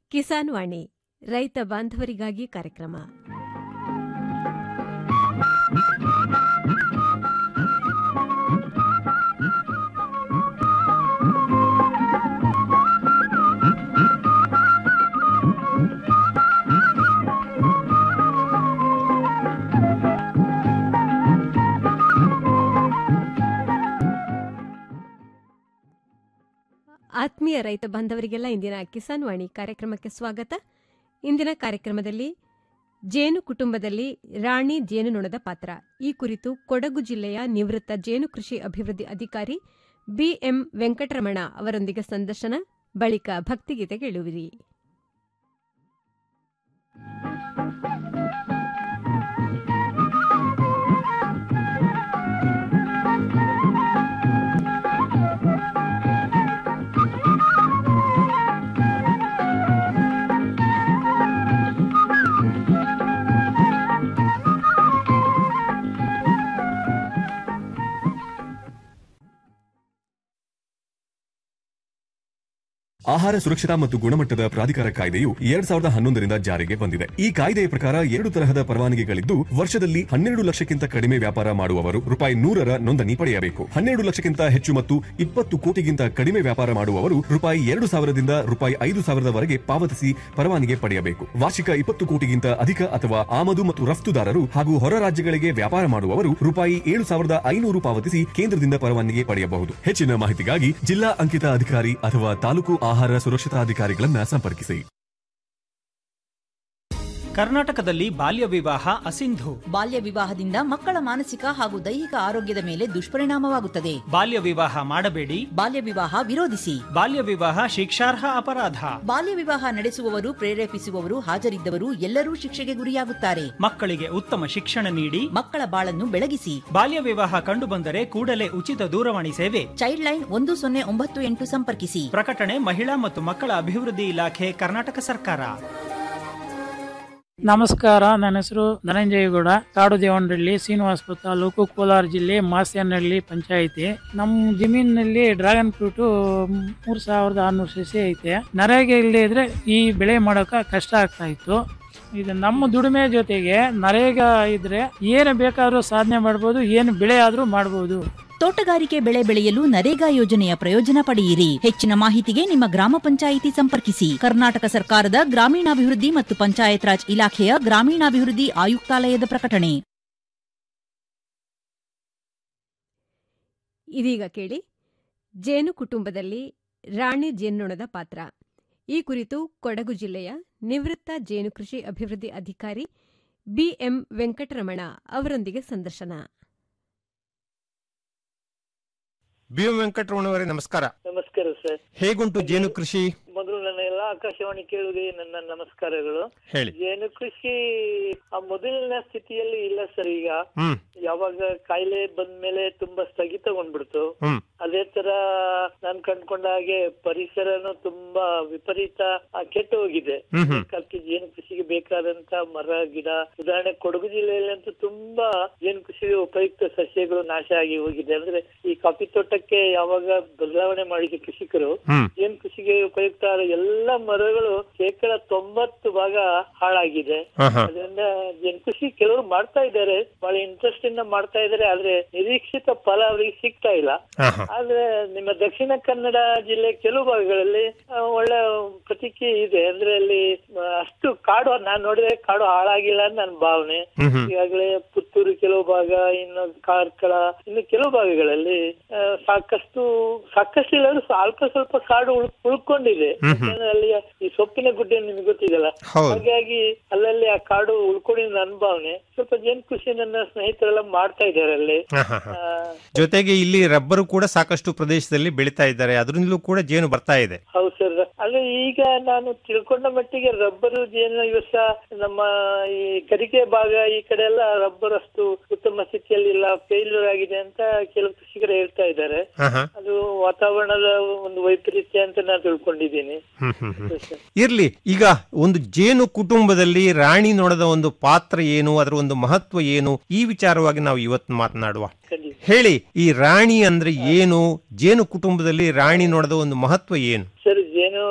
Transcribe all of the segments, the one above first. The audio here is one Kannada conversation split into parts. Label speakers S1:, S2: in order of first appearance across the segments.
S1: ಕಿಸಾನ್ ವಾಣಿ ರೈತ ಬಾಂಧವರಿಗಾಗಿ ಕಾರ್ಯಕ್ರಮ ಆತ್ಮೀಯ ರೈತ ಬಾಂಧವರಿಗೆಲ್ಲ ಇಂದಿನ ಕಿಸಾನ್ ವಾಣಿ ಕಾರ್ಯಕ್ರಮಕ್ಕೆ ಸ್ವಾಗತ ಇಂದಿನ ಕಾರ್ಯಕ್ರಮದಲ್ಲಿ ಜೇನು ಕುಟುಂಬದಲ್ಲಿ ರಾಣಿ ಜೇನುನೊಣದ ಪಾತ್ರ ಈ ಕುರಿತು ಕೊಡಗು ಜಿಲ್ಲೆಯ ನಿವೃತ್ತ ಜೇನು ಕೃಷಿ ಅಭಿವೃದ್ಧಿ ಅಧಿಕಾರಿ ಬಿಎಂ ವೆಂಕಟರಮಣ ಅವರೊಂದಿಗೆ ಸಂದರ್ಶನ ಬಳಿಕ ಭಕ್ತಿಗೀತೆ ಕೇಳುವಿರಿ
S2: ಆಹಾರ ಸುರಕ್ಷತಾ ಮತ್ತು ಗುಣಮಟ್ಟದ ಪ್ರಾಧಿಕಾರ ಕಾಯ್ದೆಯು ಎರಡ್ ಸಾವಿರದ ಹನ್ನೊಂದರಿಂದ ಜಾರಿಗೆ ಬಂದಿದೆ ಈ ಕಾಯ್ದೆಯ ಪ್ರಕಾರ ಎರಡು ತರಹದ ಪರವಾನಗಿಗಳಿದ್ದು ವರ್ಷದಲ್ಲಿ ಹನ್ನೆರಡು ಲಕ್ಷಕ್ಕಿಂತ ಕಡಿಮೆ ವ್ಯಾಪಾರ ಮಾಡುವವರು ರೂಪಾಯಿ ನೂರರ ನೋಂದಣಿ ಪಡೆಯಬೇಕು ಹನ್ನೆರಡು ಲಕ್ಷಕ್ಕಿಂತ ಹೆಚ್ಚು ಮತ್ತು ಇಪ್ಪತ್ತು ಕೋಟಿಗಿಂತ ಕಡಿಮೆ ವ್ಯಾಪಾರ ಮಾಡುವವರು ರೂಪಾಯಿ ಎರಡು ಸಾವಿರದಿಂದ ರೂಪಾಯಿ ಐದು ಸಾವಿರದವರೆಗೆ ಪಾವತಿಸಿ ಪರವಾನಗಿ ಪಡೆಯಬೇಕು ವಾರ್ಷಿಕ ಇಪ್ಪತ್ತು ಕೋಟಿಗಿಂತ ಅಧಿಕ ಅಥವಾ ಆಮದು ಮತ್ತು ರಫ್ತುದಾರರು ಹಾಗೂ ಹೊರ ರಾಜ್ಯಗಳಿಗೆ ವ್ಯಾಪಾರ ಮಾಡುವವರು ರೂಪಾಯಿ ಏಳು ಸಾವಿರದ ಐನೂರು ಪಾವತಿಸಿ ಕೇಂದ್ರದಿಂದ ಪರವಾನಗಿ ಪಡೆಯಬಹುದು ಹೆಚ್ಚಿನ ಮಾಹಿತಿಗಾಗಿ ಜಿಲ್ಲಾ ಅಂಕಿತ ಅಧಿಕಾರಿ ಅಥವಾ ತಾಲೂಕು ಆಹಾರ ಸುರಕ್ಷತಾಧಿಕಾರಿಗಳನ್ನ ಸಂಪರ್ಕಿಸಿ
S3: ಕರ್ನಾಟಕದಲ್ಲಿ ಬಾಲ್ಯ ವಿವಾಹ ಅಸಿಂಧು
S4: ಬಾಲ್ಯ ವಿವಾಹದಿಂದ ಮಕ್ಕಳ ಮಾನಸಿಕ ಹಾಗೂ ದೈಹಿಕ ಆರೋಗ್ಯದ ಮೇಲೆ ದುಷ್ಪರಿಣಾಮವಾಗುತ್ತದೆ
S3: ಬಾಲ್ಯ ವಿವಾಹ ಮಾಡಬೇಡಿ
S4: ಬಾಲ್ಯ ವಿವಾಹ ವಿರೋಧಿಸಿ
S3: ಬಾಲ್ಯ ವಿವಾಹ ಶಿಕ್ಷಾರ್ಹ ಅಪರಾಧ
S4: ಬಾಲ್ಯ ವಿವಾಹ ನಡೆಸುವವರು ಪ್ರೇರೇಪಿಸುವವರು ಹಾಜರಿದ್ದವರು ಎಲ್ಲರೂ ಶಿಕ್ಷೆಗೆ ಗುರಿಯಾಗುತ್ತಾರೆ
S3: ಮಕ್ಕಳಿಗೆ ಉತ್ತಮ ಶಿಕ್ಷಣ ನೀಡಿ
S4: ಮಕ್ಕಳ ಬಾಳನ್ನು ಬೆಳಗಿಸಿ
S3: ಬಾಲ್ಯ ವಿವಾಹ ಕಂಡುಬಂದರೆ ಕೂಡಲೇ ಉಚಿತ ದೂರವಾಣಿ ಸೇವೆ
S4: ಚೈಲ್ಡ್ ಲೈನ್ ಒಂದು ಸೊನ್ನೆ ಒಂಬತ್ತು ಎಂಟು ಸಂಪರ್ಕಿಸಿ
S3: ಪ್ರಕಟಣೆ ಮಹಿಳಾ ಮತ್ತು ಮಕ್ಕಳ ಅಭಿವೃದ್ಧಿ ಇಲಾಖೆ ಕರ್ನಾಟಕ ಸರ್ಕಾರ
S5: ನಮಸ್ಕಾರ ನನ್ನ ಹೆಸರು ಧನಂಜಯಗೌಡ ಕಾಡು ದೇವನಹಳ್ಳಿ ಶ್ರೀನಿವಾಸಪುರ ತಾಲೂಕು ಕೋಲಾರ ಜಿಲ್ಲೆ ಮಾಸ್ಯನಹಳ್ಳಿ ಪಂಚಾಯಿತಿ ನಮ್ಮ ಜಮೀನಿನಲ್ಲಿ ಡ್ರ್ಯಾಗನ್ ಫ್ರೂಟ್ ಮೂರ್ ಸಾವಿರದ ಆರ್ನೂರು ಸಸಿ ಐತೆ ನರೇಗೆ ಇಲ್ಲದೆ ಇದ್ರೆ ಈ ಬೆಳೆ ಮಾಡೋಕೆ ಕಷ್ಟ ಆಗ್ತಾ ಇತ್ತು ಇದು ನಮ್ಮ ದುಡಿಮೆ ಜೊತೆಗೆ ನರೇಗ ಇದ್ರೆ ಏನು ಬೇಕಾದ್ರೂ ಸಾಧನೆ ಮಾಡ್ಬೋದು ಏನು ಬೆಳೆ ಆದ್ರೂ ಮಾಡ್ಬೋದು
S4: ತೋಟಗಾರಿಕೆ ಬೆಳೆ ಬೆಳೆಯಲು ನರೇಗಾ ಯೋಜನೆಯ ಪ್ರಯೋಜನ ಪಡೆಯಿರಿ ಹೆಚ್ಚಿನ ಮಾಹಿತಿಗೆ ನಿಮ್ಮ ಗ್ರಾಮ ಪಂಚಾಯಿತಿ ಸಂಪರ್ಕಿಸಿ ಕರ್ನಾಟಕ ಸರ್ಕಾರದ ಗ್ರಾಮೀಣಾಭಿವೃದ್ಧಿ ಮತ್ತು ಪಂಚಾಯತ್ ರಾಜ್ ಇಲಾಖೆಯ ಗ್ರಾಮೀಣಾಭಿವೃದ್ಧಿ ಆಯುಕ್ತಾಲಯದ ಪ್ರಕಟಣೆ
S1: ಇದೀಗ ಕೇಳಿ ಜೇನು ಕುಟುಂಬದಲ್ಲಿ ರಾಣಿ ಜೇನುನೊಣದ ಪಾತ್ರ ಈ ಕುರಿತು ಕೊಡಗು ಜಿಲ್ಲೆಯ ನಿವೃತ್ತ ಜೇನು ಕೃಷಿ ಅಭಿವೃದ್ಧಿ ಅಧಿಕಾರಿ ಬಿಎಂ ವೆಂಕಟರಮಣ ಅವರೊಂದಿಗೆ ಸಂದರ್ಶನ
S6: ಬಿ ಎಂ ವೆಂಕಟರಮಣವರೇ ನಮಸ್ಕಾರ
S7: ನಮಸ್ಕಾರ ಸರ್
S6: ಹೇಗುಂಟು ಜೇನು ಕೃಷಿ
S7: ಮೊದಲು ನನ್ನ ಎಲ್ಲಾ ಆಕಾಶವಾಣಿ ಕೇಳುಗರಿಗೆ ನನ್ನ ನಮಸ್ಕಾರಗಳು
S6: ಹೇಳಿ
S7: ಜೇನು ಕೃಷಿ ಆ ಮೊದಲಿನ ಸ್ಥಿತಿಯಲ್ಲಿ ಇಲ್ಲ ಸರ್ ಈಗ
S6: ಹ್ಮ್
S7: ಯಾವಾಗ ಕಾಯಿಲೆ ಬಂದ್ಮೇಲೆ ತುಂಬಾ ಸ್ಥಗಿತಗೊಂಡ್ಬಿಡ್ತು
S6: ಹ್ಮ್
S7: ಅದೇ ತರ ನಾನ್ ಕಂಡ್ಕೊಂಡ ಹಾಗೆ ಪರಿಸರನು ತುಂಬಾ ವಿಪರೀತ ಆ, ಕೆಟ್ಟು ಹೋಗಿದೆ
S6: ಹ್ಮ್ ಹ್ಮ್
S7: ಅದಕ್ಕೆ ಜೇನು ಕೃಷಿಗೆ ಬೇಕಾದಂತ ಮರ ಗಿಡ ಉದಾಹರಣೆ ಕೊಡಗು ಜಿಲ್ಲೆಯಲ್ಲಿ ಅಂತೂ ತುಂಬಾ ಜೇನು ಕೃಷಿಗೆ ಉಪಯುಕ್ತ ಸಸ್ಯಗಳು ನಾಶ ಆಗಿ ಹೋಗಿದೆ ಅಂದ್ರೆ ಈ ಕಾಫಿ ತೋಟಕ್ಕೆ ಯಾವಾಗ ಬದಲಾವಣೆ ಮಾಡಿದ ಕೃಷಿಕರು
S6: ಹ್ಮ್
S7: ಜೇನು ಕೃಷಿಗೆ ಉಪಯುಕ್ತ ಆದ ಎಲ್ಲ ಮರಗಳು ಶೇಕಡ ತೊಂಬತ್ತು ಭಾಗ ಹಾಳಾಗಿದೆ
S6: ಹಾ ಹಾ
S7: ಅದರಿಂದ ಜೇನು ಕೃಷಿ ಕೆಲವರು ಮಾಡ್ತಾ ಇದ್ದಾರೆ ಬಹಳ ಇಂಟ್ರೆಸ್ಟ್ ಇಂದ ಮಾಡ್ತಾ ಇದ್ದಾರೆ ಆದ್ರೆ ನಿರೀಕ್ಷಿತ ಫಲ ಅವರಿಗೆ ಸಿಗ್ತಾ ಇಲ್ಲ
S6: ಹಾ ಹಾ
S7: ಆದ್ರೆ ನಿಮ್ಮ ದಕ್ಷಿಣ ಕನ್ನಡ ಜಿಲ್ಲೆ ಕೆಲವು ಭಾಗಗಳಲ್ಲಿ ಆ, ಒಳ್ಳೆ ಪ್ರತಿಕ್ರಿಯೆ ಇದೆ ಅಂದ್ರೆ ಅಲ್ಲಿ ಆ, ಅಷ್ಟು ಕಾಡು ನಾನ್ ನೋಡಿದ್ರೆ ಕಾಡು ಹಾಳಾಗಿಲ್ಲ ಅಂತ ನನ್ನ ಭಾವನೆ
S6: ಹ್ಮ್ ಹ್ಮ್
S7: ಈಗಾಗಲೇ ಪುತ್ತೂರು ಕೆಲವು ಭಾಗ ಇನ್ನು ಕಾರ್ಕಳ ಇನ್ನು ಕೆಲವು ಭಾಗಗಳಲ್ಲಿ ಆ, ಸಾಕಷ್ಟು ಸಾಕಷ್ಟು ಇಲ್ಲಾದ್ರೂ ಸ್ವಲ್ಪ ಸ್ವಲ್ಪ ಕಾಡು ಉಳ್- ಉಳ್ಕೊಂಡಿದೆ ಯಾಕಂದ್ರೆ ಅಲ್ಲಿ ಈ ಸೊಪ್ಪಿನ ಗುಡ್ಡೆ ನಿಮ್ಗೆ ಗೊತ್ತಿದೆಯಲ್ಲ
S6: ಹೌದು
S7: ಹಾಗಾಗಿ ಅಲ್ಲಲ್ಲಿ ಆ ಕಾಡು ಉಳ್ಕೊಂಡಿದ್ದ ನನ್ನ ಭಾವನೆ ಸ್ವಲ್ಪ ಜೇನು ಕೃಷಿ ನನ್ನ ಸ್ನೇಹಿತರೆಲ್ಲ ಮಾಡ್ತಾ ಇದ್ದಾರೆ ಅಲ್ಲಿ
S6: ಹಾ ಹಾ ಹಾ.
S7: ಆ,
S6: ಜೊತೆಗೆ ಇಲ್ಲಿ ರಬ್ಬರು ಕೂಡ ಸಾಕಷ್ಟು ಪ್ರದೇಶದಲ್ಲಿ ಬೆಳೀತಾ ಇದ್ದಾರೆ ಅದರಿಂದಲೂ ಕೂಡ ಜೇನು ಬರ್ತಾ ಇದೆ
S7: ಹೌದು ಸರ್ ಅದೇ ಈಗ ನಾನು ತಿಳ್ಕೊಂಡ ಮಟ್ಟಿಗೆ ರಬ್ಬರು ಜೇನು ಇವಸ ನಮ್ಮ ಈ ಕರಿಕೆ ಭಾಗ ಈ ಕಡೆ ಎಲ್ಲ ರಬ್ಬರ್ ಅಷ್ಟು ಉತ್ತಮ ಸ್ಥಿತಿಯಲ್ಲಿ ಇಲ್ಲ ಫೇಲ್ಯೂರ್ ಆಗಿದೆ ಅಂತ ಕೆಲವು ಕೃಷಿಕರು ಹೇಳ್ತಾ ಇದ್ದಾರೆ
S6: ಹಾ ಹಾ
S7: ಅದು ವಾತಾವರಣದ ಒಂದು ವೈಪರೀತ್ಯ ಅಂತ ನಾನು ತಿಳ್ಕೊಂಡಿದ್ದೀನಿ
S6: ಹ್ಮ್ ಹ್ಮ್ ಹ್ಮ್ ಇರ್ಲಿ ಈಗ ಒಂದು ಜೇನು ಕುಟುಂಬದಲ್ಲಿ ರಾಣಿ ನೊಣದ ಒಂದು ಪಾತ್ರ ಏನು ಅದರ ಒಂದು ಮಹತ್ವ ಏನು ಈ ವಿಚಾರವಾಗಿ ನಾವು ಇವತ್ತು ಮಾತನಾಡುವ
S7: ಖಂಡಿತ
S6: ಹೇಳಿ ಈ ರಾಣಿ ಅಂದ್ರೆ ಏನು ಜೇನು ಕುಟುಂಬದಲ್ಲಿ ರಾಣಿ ನೊಣದ ಒಂದು ಮಹತ್ವ ಏನು
S7: ಸರ್ ಜೇನು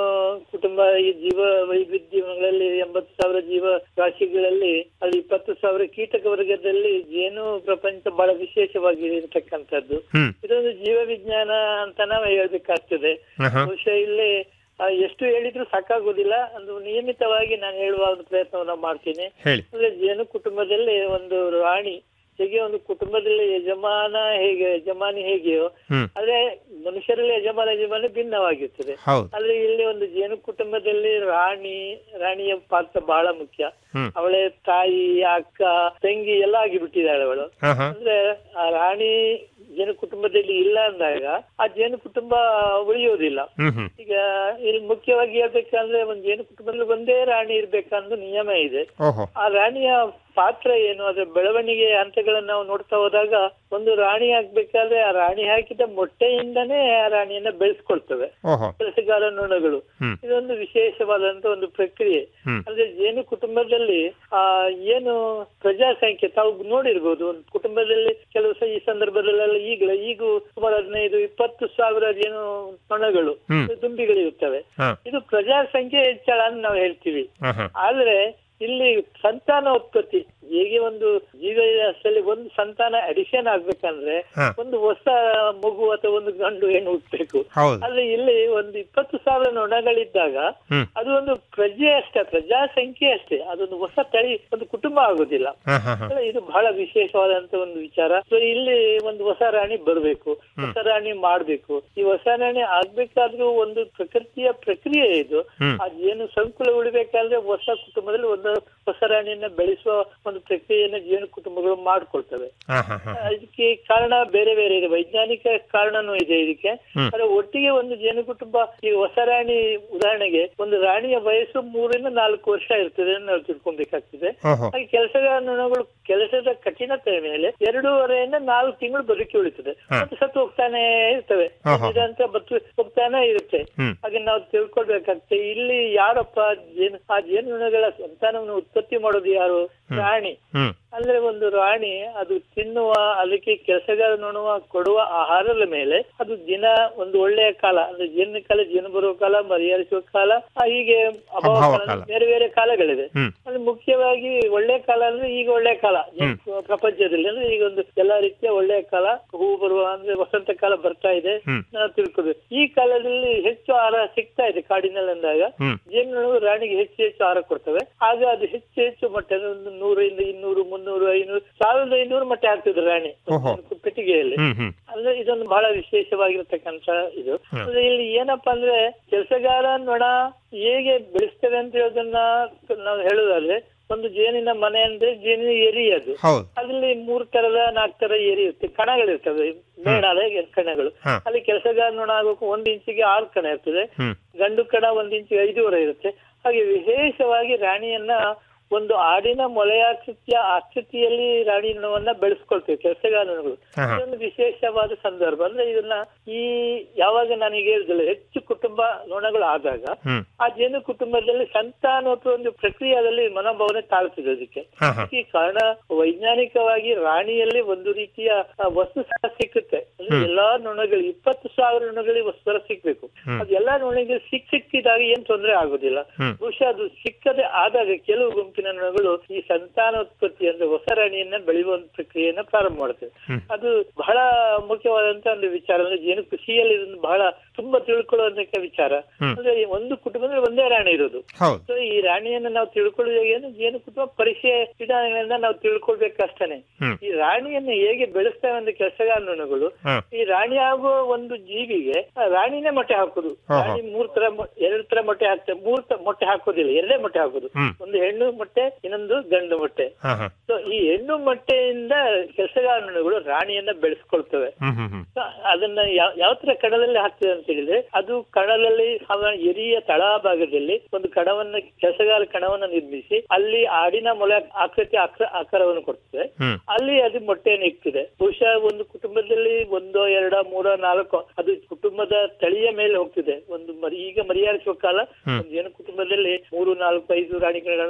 S7: ಕುಟುಂಬ ಈ ಜೀವ ವೈವಿಧ್ಯಗಳಲ್ಲಿ ಎಂಬತ್ತು ಸಾವಿರ ಜೀವ ರಾಶಿಗಳಲ್ಲಿ ಅಲ್ಲಿ ಇಪ್ಪತ್ತು ಸಾವಿರ ಕೀಟಕ ವರ್ಗದಲ್ಲಿ ಜೇನು ಪ್ರಪಂಚ ಬಹಳ ವಿಶೇಷವಾಗಿ ಇರತಕ್ಕಂಥದ್ದು
S6: ಹ್ಮ್
S7: ಇದೊಂದು ಜೀವ ವಿಜ್ಞಾನ ಅಂತ ನಾವು ಹೇಳ್ಬೇಕಾಗ್ತದೆ
S6: ಆಹಾ.
S7: ಬಹುಶಃ ಇಲ್ಲಿ ಆ, ಎಷ್ಟು ಹೇಳಿದ್ರು ಸಾಕಾಗುದಿಲ್ಲ ಒಂದು ನಿಯಮಿತವಾಗಿ ನಾನು ಹೇಳುವ ಒಂದು ಪ್ರಯತ್ನವನ್ನ ಮಾಡ್ತೀನಿ
S6: ಹೇಳಿ
S7: ಅಂದ್ರೆ ಜೇನು ಕುಟುಂಬದಲ್ಲಿ ಒಂದು ರಾಣಿ ಹೇಗೆ ಒಂದು ಕುಟುಂಬದಲ್ಲಿ ಯಜಮಾನ ಹೇಗೆ ಯಜಮಾನಿ ಹೇಗೆಯೋ
S6: ಹ್ಮ್
S7: ಆದ್ರೆ ಮನುಷ್ಯರಲ್ಲಿ ಯಜಮಾನ ಯಜಮಾನಿ ಭಿನ್ನವಾಗಿರ್ತದೆ
S6: ಹೌದು
S7: ಆದ್ರೆ ಇಲ್ಲಿ ಒಂದು ಜೇನು ಕುಟುಂಬದಲ್ಲಿ ರಾಣಿ ರಾಣಿಯ ಪಾತ್ರ ಬಹಳ ಮುಖ್ಯ
S6: ಹ್ಮ್
S7: ಅವಳೆ ತಾಯಿ ಅಕ್ಕ ತಂಗಿ ಎಲ್ಲ ಆಗಿಬಿಟ್ಟಿದ್ದಾಳೆ ಅವಳು
S6: ಹಾ ಹಾ
S7: ಅಂದ್ರೆ ಆ ರಾಣಿ ಜೇನು ಕುಟುಂಬದಲ್ಲಿ ಇಲ್ಲ ಅಂದಾಗ ಆ ಜೇನು ಕುಟುಂಬ ಉಳಿಯೋದಿಲ್ಲ
S6: ಹ್ಮ್ ಹ್ಮ್
S7: ಈಗ ಇಲ್ಲಿ ಮುಖ್ಯವಾಗಿ ಹೇಳ್ಬೇಕಂದ್ರೆ ಒಂದು ಜೇನು ಕುಟುಂಬದಲ್ಲಿ ಒಂದೇ ರಾಣಿ ಇರ್ಬೇಕಂದು ನಿಯಮ ಇದೆ
S6: ಓಹೋ
S7: ಆ ರಾಣಿಯ ಪಾತ್ರ ಏನು ಅದರ ಬೆಳವಣಿಗೆ ಹಂತಗಳನ್ನ ನಾವು ನೋಡ್ತಾ ಹೋದಾಗ ಒಂದು ರಾಣಿ ಆಗ್ಬೇಕಾದ್ರೆ ಆ ರಾಣಿ ಹಾಕಿದ ಮೊಟ್ಟೆಯಿಂದನೇ ಆ ರಾಣಿಯನ್ನ ಬೆಳೆಸ್ಕೊಳ್ತವೆ
S6: ಓಹೋ
S7: ಕೆಲಸಗಾರ ನೊಣಗಳು
S6: ಹ್ಮ್.
S7: ಇದೊಂದು ವಿಶೇಷವಾದಂತ ಒಂದು ಪ್ರಕ್ರಿಯೆ
S6: ಹ್ಮ್.
S7: ಅಂದ್ರೆ ಜೇನು ಕುಟುಂಬದಲ್ಲಿ ಆ ಏನು ಪ್ರಜಾಸಂಖ್ಯೆ ತಾವು ನೋಡಿರ್ಬೋದು ಒಂದು ಕುಟುಂಬದಲ್ಲಿ ಕೆಲವು ಸ- ಈ ಸಂದರ್ಭದಲ್ಲೆಲ್ಲ ಈಗಲೇ ಈಗ ಸುಮಾರು ಹದಿನೈದು ಇಪ್ಪತ್ತು ಸಾವಿರ ಜೇನು ನೊಣಗಳು
S6: ಹ್ಮ್.
S7: ದುಂಬಿಗಳಿರುತ್ತವೆ
S6: ಹಾ
S7: ಇದು ಪ್ರಜಾಸಂಖ್ಯೆ ಹೆಚ್ಚಳ ಅಂತ ನಾವು ಹೇಳ್ತೀವಿ
S6: ಹಾ ಹಾ
S7: ಆದ್ರೆ ಇಲ್ಲಿ ಸಂತಾನೋತ್ಪತ್ತಿ ಹೇಗೆ ಒಂದು ಜೀವದಲ್ಲಿ ಒಂದು ಸಂತಾನ ಅಡಿಷನ್ ಆಗ್ಬೇಕಂದ್ರೆ
S6: ಹಾ.
S7: ಒಂದು ಹೊಸ ಮಗು ಅಥವಾ ಒಂದು ಗಂಡು ಹೆಣ್ಣು ಹುಟ್ಟಬೇಕು
S6: ಹೌದು
S7: ಆದ್ರೆ ಇಲ್ಲಿ ಒಂದು ಇಪ್ಪತ್ತು ಸಾವಿರ ನೊಣಗಳಿದ್ದಾಗ
S6: ಹ್ಮ್
S7: ಅದು ಒಂದು ಪ್ರಜೆ ಅಷ್ಟೇ ಪ್ರಜಾಸಂಖ್ಯೆ ಅಷ್ಟೇ ಅದೊಂದು ಹೊಸ ತಳಿ ಒಂದು ಕುಟುಂಬ ಆಗುದಿಲ್ಲ
S6: ಹಾ ಹಾ ಹಾ
S7: ಅಲ್ಲ, ಇದು ಬಹಳ ವಿಶೇಷವಾದಂತ ಒಂದು ವಿಚಾರ ಸೊ ಇಲ್ಲಿ ಒಂದು ಹೊಸ ರಾಣಿ ಬರಬೇಕು ಹೊಸ ರಾಣಿ ಮಾಡ್ಬೇಕು ಈ ಹೊಸ ರಾಣಿ ಆಗ್ಬೇಕಾದ್ರೂ ಒಂದು ಪ್ರಕೃತಿಯ ಪ್ರಕ್ರಿಯೆ ಇದು
S6: ಹ್ಮ್.
S7: ಆ ಜೇನು ಸಂಕುಲ ಉಳಿಬೇಕಾದ್ರೆ ಹೊಸ ಕುಟುಂಬದಲ್ಲಿ ಒಂದು ಹೊಸ ರಾಣಿಯನ್ನ ಬೆಳೆಸುವ ಒಂದು ಪ್ರಕ್ರಿಯೆಯನ್ನ ಜೇನು ಕುಟುಂಬಗಳು ಮಾಡ್ಕೊಳ್ತವೆ
S6: ಹಾ ಹಾ ಹಾ
S7: ಇದಕ್ಕೆ ಕಾರಣ ಬೇರೆ ಬೇರೆ ಇದೆ ವೈಜ್ಞಾನಿಕ ಕಾರಣನೂ ಇದೆ ಇದಕ್ಕೆ
S6: ಹ್ಮ್.
S7: ಆದ್ರೆ ಒಟ್ಟಿಗೆ ಒಂದು ಜೇನು ಕುಟುಂಬ ಈ ಹೊಸ ರಾಣಿ ಉದಾಹರಣೆಗೆ ಒಂದು ರಾಣಿಯ ವಯಸ್ಸು ಮೂರಿಂದ ನಾಲ್ಕು ವರ್ಷ ಇರ್ತದೆ ಅಂತ ನಾವು ತಿಳ್ಕೊಬೇಕಾಗ್ತದೆ
S6: ಓಹೋ
S7: ಹಾಗೆ ಕೆಲಸಗಾರ ನೊಣಗಳು ಕೆಲಸದ ಕಠಿಣತೆ ಮೇಲೆ ಎರಡೂವರೆಯಿಂದ ನಾಲ್ಕು ತಿಂಗಳು ಬದುಕಿ ಉಳಿತದೆ
S6: ಹಾ.
S7: ಮತ್ತೆ ಸತ್ತು ಹೋಗ್ತಾನೆ ಇರ್ತವೆ
S6: ಆಹಾ.
S7: ನಿರಂತರ ಬತ್ತು ಹೋಗ್ತಾನೆ ಇರುತ್ತೆ
S6: ಹ್ಮ್
S7: ಹಾಗೆ ನಾವು ತಿಳ್ಕೊಳ್ಬೇಕಾಗ್ತದೆ ಇಲ್ಲಿ ಯಾರಪ್ಪ ಜೇನು ಆ ಜೇನುನೊಣಗಳ ಸಂತಾನವನ್ನು ಉತ್ಪತ್ತಿ ಮಾಡೋದು ಯಾರು ರಾಣಿ
S6: ಹ್ಮ್
S7: ಅಂದ್ರೆ ಒಂದು ರಾಣಿ ಅದು ತಿನ್ನುವ ಅದಕ್ಕೆ ಕೆಲಸಗಾರ ನೋಡುವ ಕೊಡುವ ಆಹಾರದ ಮೇಲೆ ಅದು ದಿನ ಒಂದು ಒಳ್ಳೆಯ ಕಾಲ ಅಂದ್ರೆ ಜೇನು ಕಾಲ ಜೇನು ಬರುವ ಕಾಲ ಮರಿಯಾರಿಸುವ ಕಾಲ ಆ, ಹೀಗೆ ಅಭಾವ
S6: ಅಭಾವ
S7: ಕಾಲ,
S6: ಕಾಲ.
S7: ಬೇರೆ ಬೇರೆ ಕಾಲಗಳಿವೆ
S6: ಹ್ಮ್
S7: ಅಂದ್ರೆ ಮುಖ್ಯವಾಗಿ ಒಳ್ಳೆ ಕಾಲ ಅಂದ್ರೆ ಈಗ ಒಳ್ಳೆ ಕಾಲ ಜೇನು ಪ್ರಪಂಚದಲ್ಲಿ ಅಂದ್ರೆ ಈಗ ಒಂದು ಎಲ್ಲಾ ರೀತಿಯ ಒಳ್ಳೆಯ ಕಾಲ ಹೂ ಬರುವ ಅಂದ್ರೆ ವಸಂತ ಕಾಲ ಬರ್ತಾ ಇದೆ
S6: ಹ್ಮ್.
S7: ನಾವು ತಿಳ್ಕೊಬೇಕು ಈ ಕಾಲದಲ್ಲಿ ಹೆಚ್ಚು ಆಹಾರ ಸಿಗ್ತಾ ಇದೆ ಕಾಡಿನಲ್ಲಿ ಅಂದಾಗ
S6: ಹ್ಮ್
S7: ಜೇನುನೊಣಗಳು ರಾಣಿಗೆ ಹೆಚ್ಚು ಹೆಚ್ಚು ಆಹಾರ ಕೊಡ್ತವೆ ಆಗ ಅದು ಹೆಚ್ಚು ಹೆಚ್ಚು ಮೊಟ್ಟೆ ಅಂದ್ರೆ ಒಂದು ನೂರಿಂದ ಇನ್ನೂರು ಮುನ್ನೂರು ಐನೂರು ಸಾವಿರದ ಐನೂರು ಮೊಟ್ಟೆ ಹಾಕ್ತಿದ್ರು ರಾಣಿ
S6: ಓಹೋ.
S7: ಒಂದು ಪೆಟ್ಟಿಗೆಯಲ್ಲಿ
S6: ಹ್ಮ್ ಹ್ಮ್
S7: ಅಂದ್ರೆ ಇದೊಂದು ಬಹಳ ವಿಶೇಷವಾಗಿರ್ತಕ್ಕಂಥ ಇದು ಅಂದ್ರೆ ಇಲ್ಲಿ ಏನಪ್ಪಾ ಅಂದ್ರೆ ಕೆಲಸಗಾರ ನೊಣ ಹೇಗೆ ಬೆಳೆಸ್ತೇವೆ ಅಂತ ಹೇಳೋದನ್ನ ನಾವು ಹೇಳುದಾದ್ರೆ ಒಂದು ಜೇನಿನ ಮನೆ ಅಂದ್ರೆ ಜೇನಿನ ಎರಿ ಅದು
S6: ಹೌದು
S7: ಅದ್ರಲ್ಲಿ ಮೂರ್ ತರದ ನಾಲ್ಕು ತರ ಏರಿ ಇರುತ್ತೆ ಕಣಗಳಿರ್ತವೆ ಮೇಣದ ಕಣಗಳು
S6: ಹಾ.
S7: ಅಲ್ಲಿ ಕೆಲಸಗಾರ ನೊಣ ಆಗೋಕೆ ಒಂದ್ ಇಂಚಿಗೆ ಆರು ಕಣ ಇರ್ತದೆ
S6: ಹ್ಮ್
S7: ಗಂಡು ಕಣ ಒಂದ್ ಇಂಚಿಗೆ ಐದೂವರೆ ಇರುತ್ತೆ ಹಾಗೆ ವಿಶೇಷವಾಗಿ ರಾಣಿಯನ್ನ ಒಂದು ಆಡಿನ ಮೊಲೆಯಾಕೃತಿಯ ಆಕೃತಿಯಲ್ಲಿ ರಾಣಿ ನೊಣವನ್ನ ಬೆಳೆಸ್ಕೊಳ್ತೇವೆ ಕೆಲಸಗಾರ ನೊಣಗಳು
S6: ಹಾ, ಹಾ.
S7: ಇದೊಂದು ವಿಶೇಷವಾದ ಸಂದರ್ಭ ಅಂದ್ರೆ ಇದನ್ನ ಈ ಯಾವಾಗ ನನಗೆ ಹೇಳಿದಲ್ಲ ಹೆಚ್ಚು ಕುಟುಂಬ ನೊಣಗಳು ಆದಾಗ
S6: ಹ್ಮ್
S7: ಆ ಜೇನು ಕುಟುಂಬದಲ್ಲಿ ಸಂತಾನೋತ್ವ ಒಂದು ಪ್ರಕ್ರಿಯೆಯಲ್ಲಿ ಮನೋಭಾವನೆ ತಾಳ್ತದೆ ಅದಕ್ಕೆ
S6: ಹಾ ಹಾ
S7: ಈ ಕಾರಣ ವೈಜ್ಞಾನಿಕವಾಗಿ ರಾಣಿಯಲ್ಲಿ ಒಂದು ರೀತಿಯ ಆ, ವಸ್ತು ಸಹ ಸಿಕ್ಕುತ್ತೆ ಅಂದ್ರೆ ಎಲ್ಲಾ ನೊಣಗಳು ಇಪ್ಪತ್ತು ಸಾವಿರ ನೊಣಗಳಿಗೆ ವಸ್ತು ಸಹ ಸಿಕ್ಬೇಕು
S6: ಹ್ಮ್.
S7: ಅದು ಎಲ್ಲಾ ನೊಣಗಳಿಗೆ ಸಿಕ್ ಸಿಕ್ಕಿದಾಗ ಏನ್ ತೊಂದರೆ ಆಗುದಿಲ್ಲ
S6: ಹ್ಮ್.
S7: ಬಹುಶಃ ಅದು ಸಿಕ್ಕದೆ ಆದಾಗ ಕೆಲವು ಗುಂಪಿನ ನೊಣಗಳು ಈ ಸಂತಾನೋತ್ಪತ್ತಿ ಅಂದ್ರೆ ಹೊಸ ರಾಣಿಯನ್ನ ಬೆಳೆಯುವ ಒಂದು ಪ್ರಕ್ರಿಯೆಯನ್ನ ಪ್ರಾರಂಭ ಮಾಡುತ್ತವೆ
S6: ಹ್ಮ್.
S7: ಅದು ಬಹಳ ಮುಖ್ಯವಾದಂತ ಒಂದು ವಿಚಾರ ಅಂದ್ರೆ ಜೇನು ಕೃಷಿಯಲ್ಲಿ ಇದೊಂದು ಬಹಳ ತುಂಬಾ ತಿಳ್ಕೊಳ್ಳುವಂತ ವಿಚಾರ
S6: ಹ್ಮ್.
S7: ಅಂದ್ರೆ ಒಂದು ಕುಟುಂಬದಲ್ಲಿ ಒಂದೇ ರಾಣಿ ಇರೋದು
S6: ಹೌದು
S7: ಸೊ ಈ ರಾಣಿಯನ್ನ ನಾವು ತಿಳ್ಕೊಳ್ಳುವಾಗ ಏನು ಜೇನು ಕುಟುಂಬ ಪರಿಚಯ ವಿಧಾನಗಳಿಂದ ನಾವು ತಿಳ್ಕೊಳ್ಬೇಕಷ್ಟೇನೆ
S6: ಹ್ಮ್.
S7: ಈ ರಾಣಿಯನ್ನ ಹೇಗೆ ಬೆಳೆಸ್ತೇವೆ ಅಂದ್ರೆ ಕೆಲಸಗಾರ ನೊಣಗಳು
S6: ಹಾ
S7: ಈ ರಾಣಿ ಆಗುವ ಒಂದು ಜೀವಿಗೆ ಆ ರಾಣಿನೇ ಮೊಟ್ಟೆ ಹಾಕುದು
S6: ಹಾ, ಹಾ.
S7: ರಾಣಿ ಮೂರ್ ತರ ಮೊ- ಎರಡ್ ತರ ಮೊಟ್ಟೆ ಹಾಕ್ತೇವೆ ಮೂರ್ ತ ಮೊಟ್ಟೆ ಹಾಕೋದಿಲ್ಲ ಎರಡೇ ಮೊಟ್ಟೆ ಹಾಕೋದು
S6: ಹ್ಮ್.
S7: ಒಂದು ಹೆಣ್ಣು ಮೊಟ್ಟೆ ಇನ್ನೊಂದು ಗಂಡು ಮೊಟ್ಟೆ
S6: ಹಾ ಹಾ
S7: ಸೊ ಈ ಹೆಣ್ಣು ಮೊಟ್ಟೆಯಿಂದ ಕೆಲಸಗಾರ ನೊಣಗಳು ರಾಣಿಯನ್ನ ಬೆಳೆಸ್ಕೊಳ್ತವೆ
S6: ಹ್ಮ್ ಹ್ಮ್ ಹ್ಮ್
S7: ಸೊ ಅದನ್ನ ಯಾವ ಯಾವ ತರ ಕಣದಲ್ಲಿ ಹಾಕ್ತದೆ ಅಂತ ಹೇಳಿದ್ರೆ ಅದು ಕಣದಲ್ಲಿ ಅವನ ಎರಿಯ ತಳಭಾಗದಲ್ಲಿ ಒಂದು ಕಣವನ್ನ ಕೆಲಸಗಾರ ಕಣವನ್ನ ನಿರ್ಮಿಸಿ ಅಲ್ಲಿ ಆಡಿನ ಮೊಳೆ ಆಕೃತಿ ಆಕಾರ ಆಕಾರವನ್ನು ಕೊಡ್ತದೆ
S6: ಹ್ಮ್
S7: ಅಲ್ಲಿ ಅದು ಮೊಟ್ಟೆಯನ್ನು ಇಕ್ತಿದೆ ಬಹುಶಃ ಒಂದು ಕುಟುಂಬದಲ್ಲಿ ಒಂದೋ ಎರಡ ಮೂರೋ ನಾಲ್ಕು ಅದು ಕುಟುಂಬದ ತಳಿಯ ಮೇಲೆ ಹೋಗ್ತಿದೆ ಒಂದು ಮರಿ ಈಗ ಮರಿಯಾರಿಸುವ ಕಾಲ
S6: ಹ್ಮ್.
S7: ಒಂದು ಏನು ಕುಟುಂಬದಲ್ಲಿ ಮೂರು ನಾಲ್ಕು ಐದು ರಾಣಿಗಳನ್ನ ಹಾಕುವ ಸಂದರ್ಭ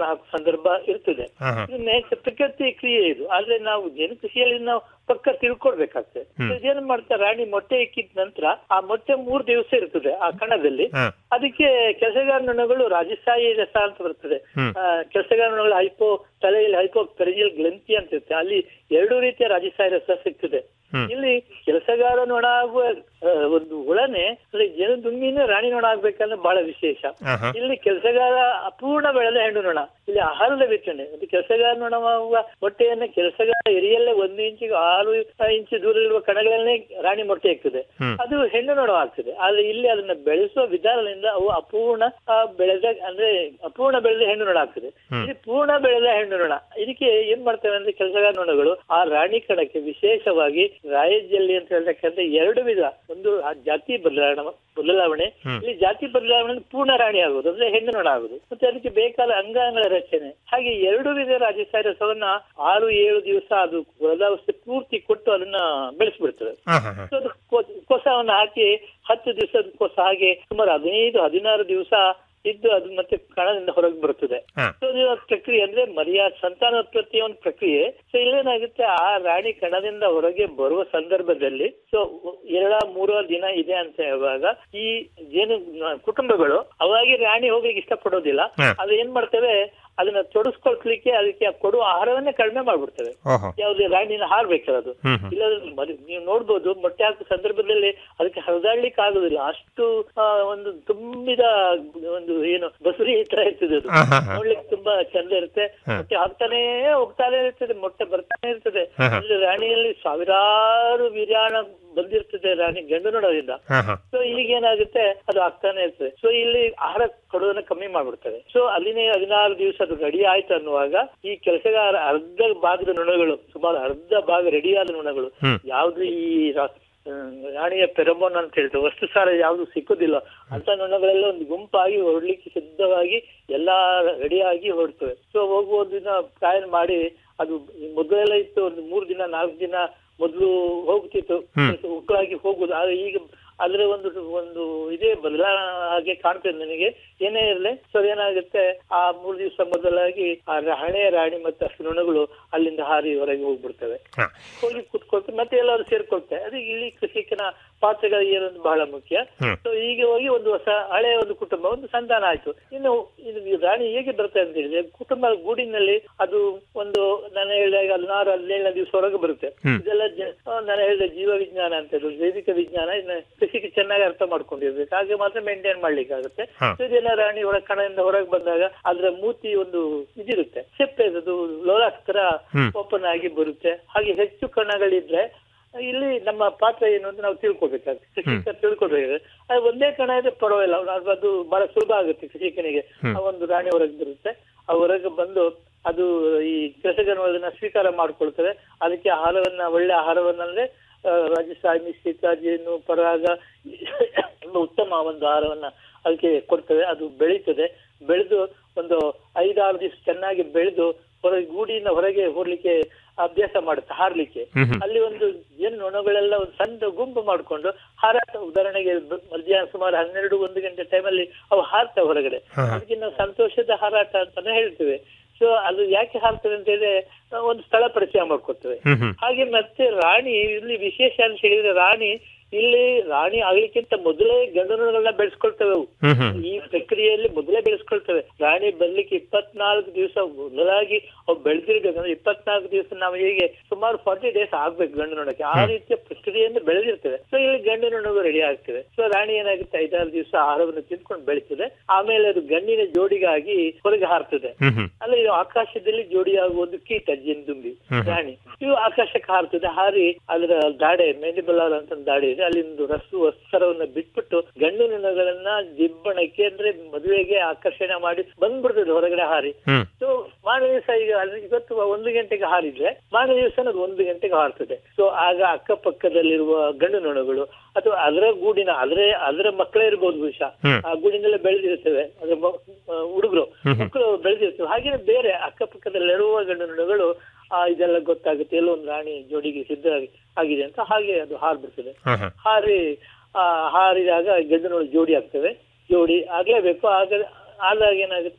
S7: ಸಂದರ್ಭ ಇರ್ತದೆ
S6: ಹಾ, ಹಾ.
S7: ಇದು ನೇಚ ಪ್ರಕೃತಿ ಕ್ರಿಯೆ ಇದು ಆದ್ರೆ ನಾವು ಜೇನು ಕೃಷಿಯಲ್ಲಿ ನಾವು ಪಕ್ಕ ತಿಳ್ಕೊಳ್ಬೇಕಾಗ್ತದೆ ಇದೇನ್ ಮಾಡ್ತಾರೆ ರಾಣಿ ಮೊಟ್ಟೆ ಇಕ್ಕಿದ ನಂತರ ಆ ಮೊಟ್ಟೆ ಮೂರ್ ದಿವಸ ಇರ್ತದೆ ಆ ಕಣದಲ್ಲಿ
S6: ಹಾ.
S7: ಅದಕ್ಕೆ ಕೆಲಸಗಾರ ನೊಣಗಳು ರಾಜಸ್ಥಾಯಿ ರಸ ಅಂತ ಬರ್ತದೆ
S6: ಹ್ಮ್.
S7: ಆ, ಕೆಲಸಗಾರ ನೊಣಗಳು ಹೈಪೋ ತಲೆಯಲ್ಲಿ ಹೈಪೋ ಪೆರಿಜಿಯಲ್ ಗ್ರಂಥಿ ಅಂತ ಇರುತ್ತೆ ಅಲ್ಲಿ ಎರಡು ರೀತಿಯ ರಾಜಸ್ಥಾಯಿ ರಸ ಸಿಗ್ತದೆ
S6: ಹ್ಮ್.
S7: ಇಲ್ಲಿ ಕೆಲಸಗಾರ ನೊಣ ಆಗುವ ಆ, ಒಂದು ಹುಳನೆ ಅಲ್ಲಿ ಜೇನುದುಂಬಿನೇ ರಾಣಿ ನೊಣ ಆಗ್ಬೇಕಂದ್ರೆ ಬಹಳ ವಿಶೇಷ
S6: ಆಹಾ.
S7: ಇಲ್ಲಿ ಕೆಲಸಗಾರ ಅಪೂರ್ಣ ಬೆಳೆದ ಹೆಣ್ಣು ನೊಣ ಇಲ್ಲಿ ಆಹಾರದ ವಿತರಣೆ ಅದು ಕೆಲಸಗಾರ ನೊಣವಾಗುವ ಮೊಟ್ಟೆಯನ್ನ ಕೆಲಸಗಾರ ಎರಿಯಲ್ಲೇ ಒಂದು ಇಂಚಿಗೆ ಆರು ಇಂಚು ದೂರ ಇರುವ ಕಣಗಳನ್ನೇ ರಾಣಿ ಮೊಟ್ಟೆ ಇರ್ತದೆ
S6: ಹ್ಮ್.
S7: ಅದು ಹೆಣ್ಣು ನೊಣ ಆಗ್ತದೆ ಆದ್ರೆ ಇಲ್ಲಿ ಅದನ್ನ ಬೆಳೆಸುವ ವಿಧಾನದಿಂದ ಅವು ಅಪೂರ್ಣ ಆ, ಬೆಳೆದ ಅಂದ್ರೆ ಅಪೂರ್ಣ ಬೆಳೆದ ಹೆಣ್ಣು ನೊಣ ಆಗ್ತದೆ ಇಲ್ಲಿ ಪೂರ್ಣ ಬೆಳೆದ ಹೆಣ್ಣು ನೊಣ ಇದಕ್ಕೆ ಏನ್ ಮಾಡ್ತೇವೆ ಅಂದ್ರೆ ಕೆಲಸಗಾರ ನೊಣಗಳು ಆ ರಾಣಿ ಕಣಕ್ಕೆ ವಿಶೇಷವಾಗಿ ರಾಯಜ್ಜಲ್ಲಿ ಅಂತ ಹೇಳ್ತಕ್ಕಂಥ ಎರಡು ವಿಧ ಒಂದು ಆ ಜಾತಿ ಬದಲಾವಣೆ ಬದಲಾವಣೆ ಇಲ್ಲಿ ಜಾತಿ ಬದಲಾವಣೆ ಅಂದ್ರೆ ಪೂರ್ಣ ರಾಣಿ ಆಗುದು ಅಂದ್ರೆ ಹೆಣ್ಣು ನೊಣ ಆಗುದು ಮತ್ತೆ ಅದಕ್ಕೆ ಬೇಕಾದ ಅಂಗಾಂಗಗಳ ರಚನೆ ಹಾಗೆ ಎರಡು ವಿಧ ರಾಜಸ್ಥಾನಿ ರಸವನ್ನ ಆರು ಏಳು ದಿವಸ ಅದು ವೃದ್ಧಾವಸ್ಥೆ ಪೂರ್ತಿ ಕೊಟ್ಟು ಅದನ್ನ ಬೆಳೆಸ್ಬಿಡ್ತದೆ
S6: ಹಾ, ಹಾ, ಹಾ.
S7: ಸೊ ಅದು ಕೊ- ಕೊಸವನ್ನ ಹಾಕಿ ಹತ್ತು ದಿವಸದ ಕೊಸ ಹಾಗೆ ಸುಮಾರು ಹದಿನೈದು ಹದಿನಾರು ದಿವಸ ಇದ್ದು ಅದು ಮತ್ತೆ ಕಣದಿಂದ ಹೊರಗೆ ಬರುತ್ತದೆ
S6: ಹಾ.
S7: ಸೊ ಇದು ಪ್ರಕ್ರಿಯೆ ಅಂದ್ರೆ ಮರಿಯ ಸಂತಾನೋತ್ಪತ್ತಿಯ ಒಂದು ಪ್ರಕ್ರಿಯೆ ಸೊ ಇಲ್ಲೇನಾಗುತ್ತೆ ಆ ರಾಣಿ ಕಣದಿಂದ ಹೊರಗೆ ಬರುವ ಸಂದರ್ಭದಲ್ಲಿ ಸೊ ಎರಡ ಮೂರ ದಿನ ಇದೆ ಅಂತ ಹೇಳುವಾಗ ಈ ಜೇನು ಕುಟುಂಬಗಳು ಅವಾಗಿ ರಾಣಿ ಹೋಗ್ಲಿಕ್ಕೆ ಇಷ್ಟಪಡೋದಿಲ್ಲ
S6: ಹಾ.
S7: ಅದು ಏನ್ ಮಾಡ್ತೇವೆ ಅದನ್ನ ತೊಡಸ್ಕೊಳ್ಲಿಕ್ಕೆ ಅದಕ್ಕೆ ಕೊಡುವ ಆಹಾರವನ್ನೇ ಕಡಿಮೆ ಮಾಡ್ಬಿಡ್ತೇವೆ
S6: ಓಹೋ
S7: ಯಾವುದೇ ರಾಣಿನ ಹಾರ್ಬೇಕಲ್ಲ ಅದು
S6: ಹ್ಮ್, ಹ್ಮ್.
S7: ಇಲ್ಲದ್ರೆ ಮರಿ- ನೀವು ನೋಡ್ಬೋದು ಮೊಟ್ಟೆ ಹಾಕುವ ಸಂದರ್ಭದಲ್ಲಿ ಅದಕ್ಕೆ ಹರಿದಾಡ್ಲಿಕ್ಕೆ ಆಗುದಿಲ್ಲ ಅಷ್ಟು ಆ, ಒಂದು ತುಂಬಿದ ಒಂದು ಏನು ಬಸುರಿ ತರ ಇರ್ತದೆ ಅದು
S6: ಹಾ, ಹಾ, ಹಾ.
S7: ನೋಡ್ಲಿಕ್ಕೆ ತುಂಬಾ ಚಂದ ಇರುತ್ತೆ
S6: ಹಾ.
S7: ಮೊಟ್ಟೆ ಹಾಕ್ತಾನೆ ಹೋಗ್ತಾನೆ ಇರ್ತದೆ ಮೊಟ್ಟೆ ಬರ್ತಾನೆ ಇರ್ತದೆ
S6: ಹಾ, ಹಾ.
S7: ಅಂದ್ರೆ ರಾಣಿಯಲ್ಲಿ ಸಾವಿರಾರು ವೀರ್ಯಾಣ ಬಂದಿರ್ತದೆ ರಾಣಿ ಗಂಡು ನೋಡೋದ್ರಿಂದ
S6: ಹಾ ಹಾ
S7: ಸೊ ಈಗೇನಾಗುತ್ತೆ ಅದು ಆಗ್ತಾನೆ ಇರ್ತದೆ ಸೊ ಇಲ್ಲಿ ಆಹಾರ ಕೊಡೋದನ್ನ ಕಮ್ಮಿ ಮಾಡ್ಬಿಡ್ತಾರೆ ಸೊ ಅಲ್ಲಿನೇ ಹದಿನಾರು ದಿವಸ ಅದು ರೆಡಿ ಆಯ್ತು ಅನ್ನುವಾಗ ಈ ಕೆಲಸಗಾರ ಅರ್ಧ ಭಾಗದ ನೊಣಗಳು ಸುಮಾರು ಅರ್ಧ ಭಾಗ ರೆಡಿಯಾದ ನೊಣಗಳು
S6: ಹ್ಮ್.
S7: ಯಾವ್ದು ಈ ರಾ- ಹ್ಮ್, ರಾಣಿಯ ಪೆರಮೋನ್ ಅಂತ ಹೇಳ್ತಾರೆ ವಸ್ತು ಸಾರ ಯಾವ್ದು ಸಿಕ್ಕುದಿಲ್ಲ ಅಂತ ನೊಣಗಳೆಲ್ಲ ಒಂದು ಗುಂಪಾಗಿ ಹೊರಡ್ಲಿಕ್ಕೆ ಸಿದ್ಧವಾಗಿ ಎಲ್ಲಾ ರೆಡಿಯಾಗಿ ಹೊರಡ್ತವೆ ಸೊ ಹೋಗುವ ದಿನ ಪ್ಲಾನ್ ಮಾಡಿ ಅದು ಮೊದಲೆಲ್ಲ ಇತ್ತು ಒಂದು ಮೂರು ದಿನ ನಾಲ್ಕು ದಿನ ಮೊದಲು ಹೋಗ್ತಿತ್ತು ಮಕ್ಕಳಾಗಿ ಹೋಗುದು ಆದ್ರೆ ಈಗ ಅದ್ರ ಒಂದು ಒಂದು ಇದೇ ಬದಲಾ ಹಾಗೆ ಕಾಣ್ತದೆ ನನಗೆ ಏನೇ ಇರಲಿ ಸೊ ಏನಾಗುತ್ತೆ ಆ ಮೂರು ದಿವಸ ಮೊದಲಾಗಿ ಆ ರ- ಹಳೆಯ ರಾಣಿ ಮತ್ತೆ ಅಷ್ಟು ನೊಣಗಳು ಅಲ್ಲಿಂದ ಹಾರಿ ಹೊರಗೆ ಹೋಗ್ಬಿಡ್ತವೆ
S6: ಹಾ.
S7: ಹೋಗಿ ಕುತ್ಕೊಳ್ತವೆ ಮತ್ತೆ ಎಲ್ಲರೂ ಸೇರ್ಕೊಳ್ತವೆ ಅದು ಇಲ್ಲಿ ಕೃಷಿಕನ ಪಾತ್ರಗಳ ಏನೊಂದು ಬಹಳ ಮುಖ್ಯ
S6: ಹ್ಮ್.
S7: ಸೊ ಈಗ ಹೋಗಿ ಒಂದು ಹೊಸ ಹಳೆಯ ಒಂದು ಕುಟುಂಬ ಒಂದು ಸಂತಾನ ಆಯ್ತು ಇನ್ನು ಇದು ಈ ರಾಣಿ ಹೇಗೆ ಬರುತ್ತೆ ಅಂತ ಹೇಳಿದ್ರೆ ಕುಟುಂಬ ಗೂಡಿನಲ್ಲಿ ಅದು ಒಂದು ನಾನು ಹೇಳಿದಾಗ ಹದಿನಾರು ಹದಿನೇಳನೇ ದಿವಸ ಹೊರಗೆ ಬರುತ್ತೆ
S6: ಹ್ಮ್.
S7: ಇದೆಲ್ಲ ಜ- ಆ, ನಾನು ಹೇಳಿದ ಜೀವ ವಿಜ್ಞಾನ ಅಂತ ಹೇಳುದು ಜೈವಿಕ ವಿಜ್ಞಾನ ಇದನ್ನ ಕೃಷಿಗೆ ಚೆನ್ನಾಗಿ ಅರ್ಥ ಮಾಡ್ಕೊಂಡಿರ್ಬೇಕು ಹಾಗೆ ಮಾತ್ರ ಮೇಂಟೈನ್ ಮಾಡ್ಲಿಕ್ಕೆ ಆಗುತ್ತೆ
S6: ಹಾ.
S7: ಸೊ ಇದೆಲ್ಲ ರಾಣಿ ಹೊರ ಕಣದಿಂದ ಹೊರಗೆ ಬಂದಾಗ ಅದರ ಮೂತಿ ಒಂದು ಇದಿರುತ್ತೆ ಸೆಪ್ಪೆ ಅದು ಲೋಲಾಸ್ ತರ
S6: ಹ್ಮ್.
S7: ಓಪನ್ ಆಗಿ ಬರುತ್ತೆ ಹಾಗೆ ಹೆಚ್ಚು ಕಣಗಳಿದ್ರೆ ಇಲ್ಲಿ ನಮ್ಮ ಪಾತ್ರ ಏನು ಅಂತ ನಾವು ತಿಳ್ಕೊಬೇಕಾಗುತ್ತೆ ಕೃಷಿಕ ತಿಳ್ಕೊಳ್ಬೇಕಾದ್ರೆ ಅದು ಒಂದೇ ಕಣ ಇದ್ರೆ ಪರವಾಗಿಲ್ಲ ಅದು- ಅದು ಬಹಳ ಸುಲಭ ಆಗುತ್ತೆ ಕೃಷಿಕನಿಗೆ ಆ ಒಂದು ರಾಣಿ ಹೊರಗೆ ಬರುತ್ತೆ ಆ ಹೊರಗೆ ಬಂದು ಅದು ಈ ಕೆಲಸಗಾರರು ಅದನ್ನ ಸ್ವೀಕಾರ ಮಾಡ್ಕೊಳ್ತವೆ ಅದಕ್ಕೆ ಆಹಾರವನ್ನ ಒಳ್ಳೆ ಆಹಾರವನ್ನ ಅಂದ್ರೆ ಆ, ರಾಜಸ್ಥಾನಿ ಮಿಶ್ರಿತ ಜೇನು ಪರಾಗ ತುಂಬ ಉತ್ತಮ ಒಂದು ಆಹಾರವನ್ನ ಅದಕ್ಕೆ ಕೊಡ್ತವೆ ಅದು ಬೆಳೀತದೆ ಬೆಳೆದು ಒಂದು ಐದಾರು ದಿವಸ ಚೆನ್ನಾಗಿ ಬೆಳೆದು ಹೊರಗೆ ಗೂಡಿನ ಹೊರಗೆ ಹೋಗ್ಲಿಕ್ಕೆ ಅಭ್ಯಾಸ ಮಾಡುತ್ತೆ ಹಾರ್ಲಿಕ್ಕೆ ಅಲ್ಲಿ ಒಂದು ಜೇನು ನೊಣಗಳೆಲ್ಲ ಒಂದು ಸಣ್ಣ ಗುಂಪು ಮಾಡ್ಕೊಂಡು ಹಾರಾಟ ಉದಾಹರಣೆಗೆ ಬ- ಮಧ್ಯಾಹ್ನ ಸುಮಾರು ಹನ್ನೆರಡು ಒಂದು ಗಂಟೆ ಟೈಮಲ್ಲಿ ಅವು ಹಾರ್ತವೆ ಹೊರಗಡೆ ಅದಕ್ಕೆ ನಾವು ಸಂತೋಷದ ಹಾರಾಟ ಅಂತಾನೆ ಹೇಳ್ತೇವೆ ಸೊ ಅದು ಯಾಕೆ ಹಾರ್ತವೆ ಅಂತ ಹೇಳಿದ್ರೆ ನಾವು ಒಂದು ಸ್ಥಳ ಪರಿಚಯ ಮಾಡ್ಕೊಡ್ತೇವೆ
S6: ಹ್ಮ್ ಹ್ಮ್
S7: ಹಾಗೆ ಮತ್ತೆ ರಾಣಿ ಇಲ್ಲಿ ವಿಶೇಷ ಅಂತ ಹೇಳಿದ್ರೆ ರಾಣಿ ಇಲ್ಲಿ ರಾಣಿ ಆಗ್ಲಿಕ್ಕಿಂತ ಮೊದಲೇ ಗಂಡನಗಳನ್ನ ಬೆಳೆಸ್ಕೊಳ್ತವೆ ಅವು
S6: ಹ್ಮ್ ಹ್ಮ್
S7: ಈ ಪ್ರಕ್ರಿಯೆಯಲ್ಲಿ ಮೊದಲೇ ಬೆಳೆಸ್ಕೊಳ್ತವೆ ರಾಣಿ ಬರ್ಲಿಕ್ಕೆ ಇಪ್ಪತ್ನಾಲ್ಕು ದಿವಸ ಮೊದಲಾಗಿ ಅವು ಬೆಳೆದಿರ್ಬೇಕಂದ್ರೆ ಇಪ್ಪತ್ನಾಲ್ಕು ದಿವಸ ನಾವು ಹೀಗೆ ಸುಮಾರು ಫಾರ್ಟಿ ಡೇಸ್ ಆಗ್ಬೇಕು ಗಂಡು ನೋಡಕ್ಕೆ ಆ ರೀತಿಯ ಪ್ರಕ್ರಿಯೆಯಿಂದ ಬೆಳೆದಿರ್ತವೆ ಸೊ ಇಲ್ಲಿ ಗಂಡು ನೊಣಗಳು ರೆಡಿ ಆಗ್ತದೆ ಸೊ ರಾಣಿ ಏನಾಗುತ್ತೆ ಐದಾರು ದಿವಸ ಆಹಾರವನ್ನು ತಿಂದ್ಕೊಂಡು ಬೆಳೀತದೆ ಆಮೇಲೆ ಅದು ಗಂಡಿನ ಜೋಡಿಗಾಗಿ ಹೊರಗೆ ಹಾರ್ತದೆ
S6: ಹ್ಮ್ ಹ್ಮ್
S7: ಅಲ್ಲ ಇದು ಆಕಾಶದಲ್ಲಿ ಜೋಡಿಯಾಗುವ ಒಂದು ಕೀಟ ಜೇನುದುಂಬಿ ರಾಣಿ ಇವು ಆಕಾಶಕ್ಕೆ ಹಾರ್ತದೆ ಹಾರಿ ಅದರ ದಾಡೆ ಮೆಂಡಿಬಲಾರ್ ಅಂತ ಒಂದು ದಾಡೆ ಇದೆ ಅಲ್ಲಿಂದು ರಸು ವಸ್ತ್ರವನ್ನ ಬಿಟ್ಬಿಟ್ಟು ಗಂಡು ನೊಣಗಳನ್ನ ದಿಬ್ಬಣಕ್ಕೆ ಅಂದ್ರೆ ಮದುವೆಗೆ ಆಕರ್ಷಣೆ ಮಾಡಿ ಬಂದ್ಬಿಡ್ತದೆ ಹೊರಗಡೆ ಹಾರಿ
S6: ಹ್ಮ್
S7: ಸೊ ಮಾರನೇ ದಿವಸ ಈಗ ಅಲ್ಲಿ ಇವತ್ತು ಒಂದು ಗಂಟೆಗೆ ಹಾರಿದ್ರೆ ಮಾರನೇ ದಿವಸ ಅದು ಒಂದು ಗಂಟೆಗೆ ಹಾರ್ತದೆ ಸೊ ಆಗ ಅಕ್ಕಪಕ್ಕದಲ್ಲಿರುವ ಗಂಡು ನೊಣಗಳು ಅಥವಾ ಅದರ ಗೂಡಿನ ಅದರ ಅದರ ಮಕ್ಕಳೇ ಇರ್ಬೋದು ಬಹುಶಃ
S6: ಹ್ಮ್.
S7: ಆ ಗೂಡಿನೆಲ್ಲ ಬೆಳೆದಿರ್ತವೆ ಅದ್ರ ಹುಡುಗರು ಮಕ್ಕಳು ಬೆಳೆದಿರ್ತವೆ ಹಾಗೇನೆ ಬೇರೆ ಅಕ್ಕಪಕ್ಕದಲ್ಲಿರುವ ಗಂಡು ನೊಣಗಳು ಆ ಇದೆಲ್ಲ ಗೊತ್ತಾಗುತ್ತೆ ಎಲ್ಲೋ ಒಂದು ರಾಣಿ ಜೋಡಿಗೆ ಸಿದ್ಧ ಆಗಿ- ಆಗಿದೆ ಅಂತ ಹಾಗೆ ಅದು ಹಾರ್ಬಿಡ್ತದೆ
S6: ಹಾ ಹಾ
S7: ಹಾರಿ ಆ, ಹಾರಿದಾಗ ಗಂಡು ನೊಣ ಜೋಡಿ ಆಗ್ತವೆ ಜೋಡಿ ಆಗ್ಲೇಬೇಕು ಆಗ ಆದಾಗ ಏನಾಗುತ್ತೆ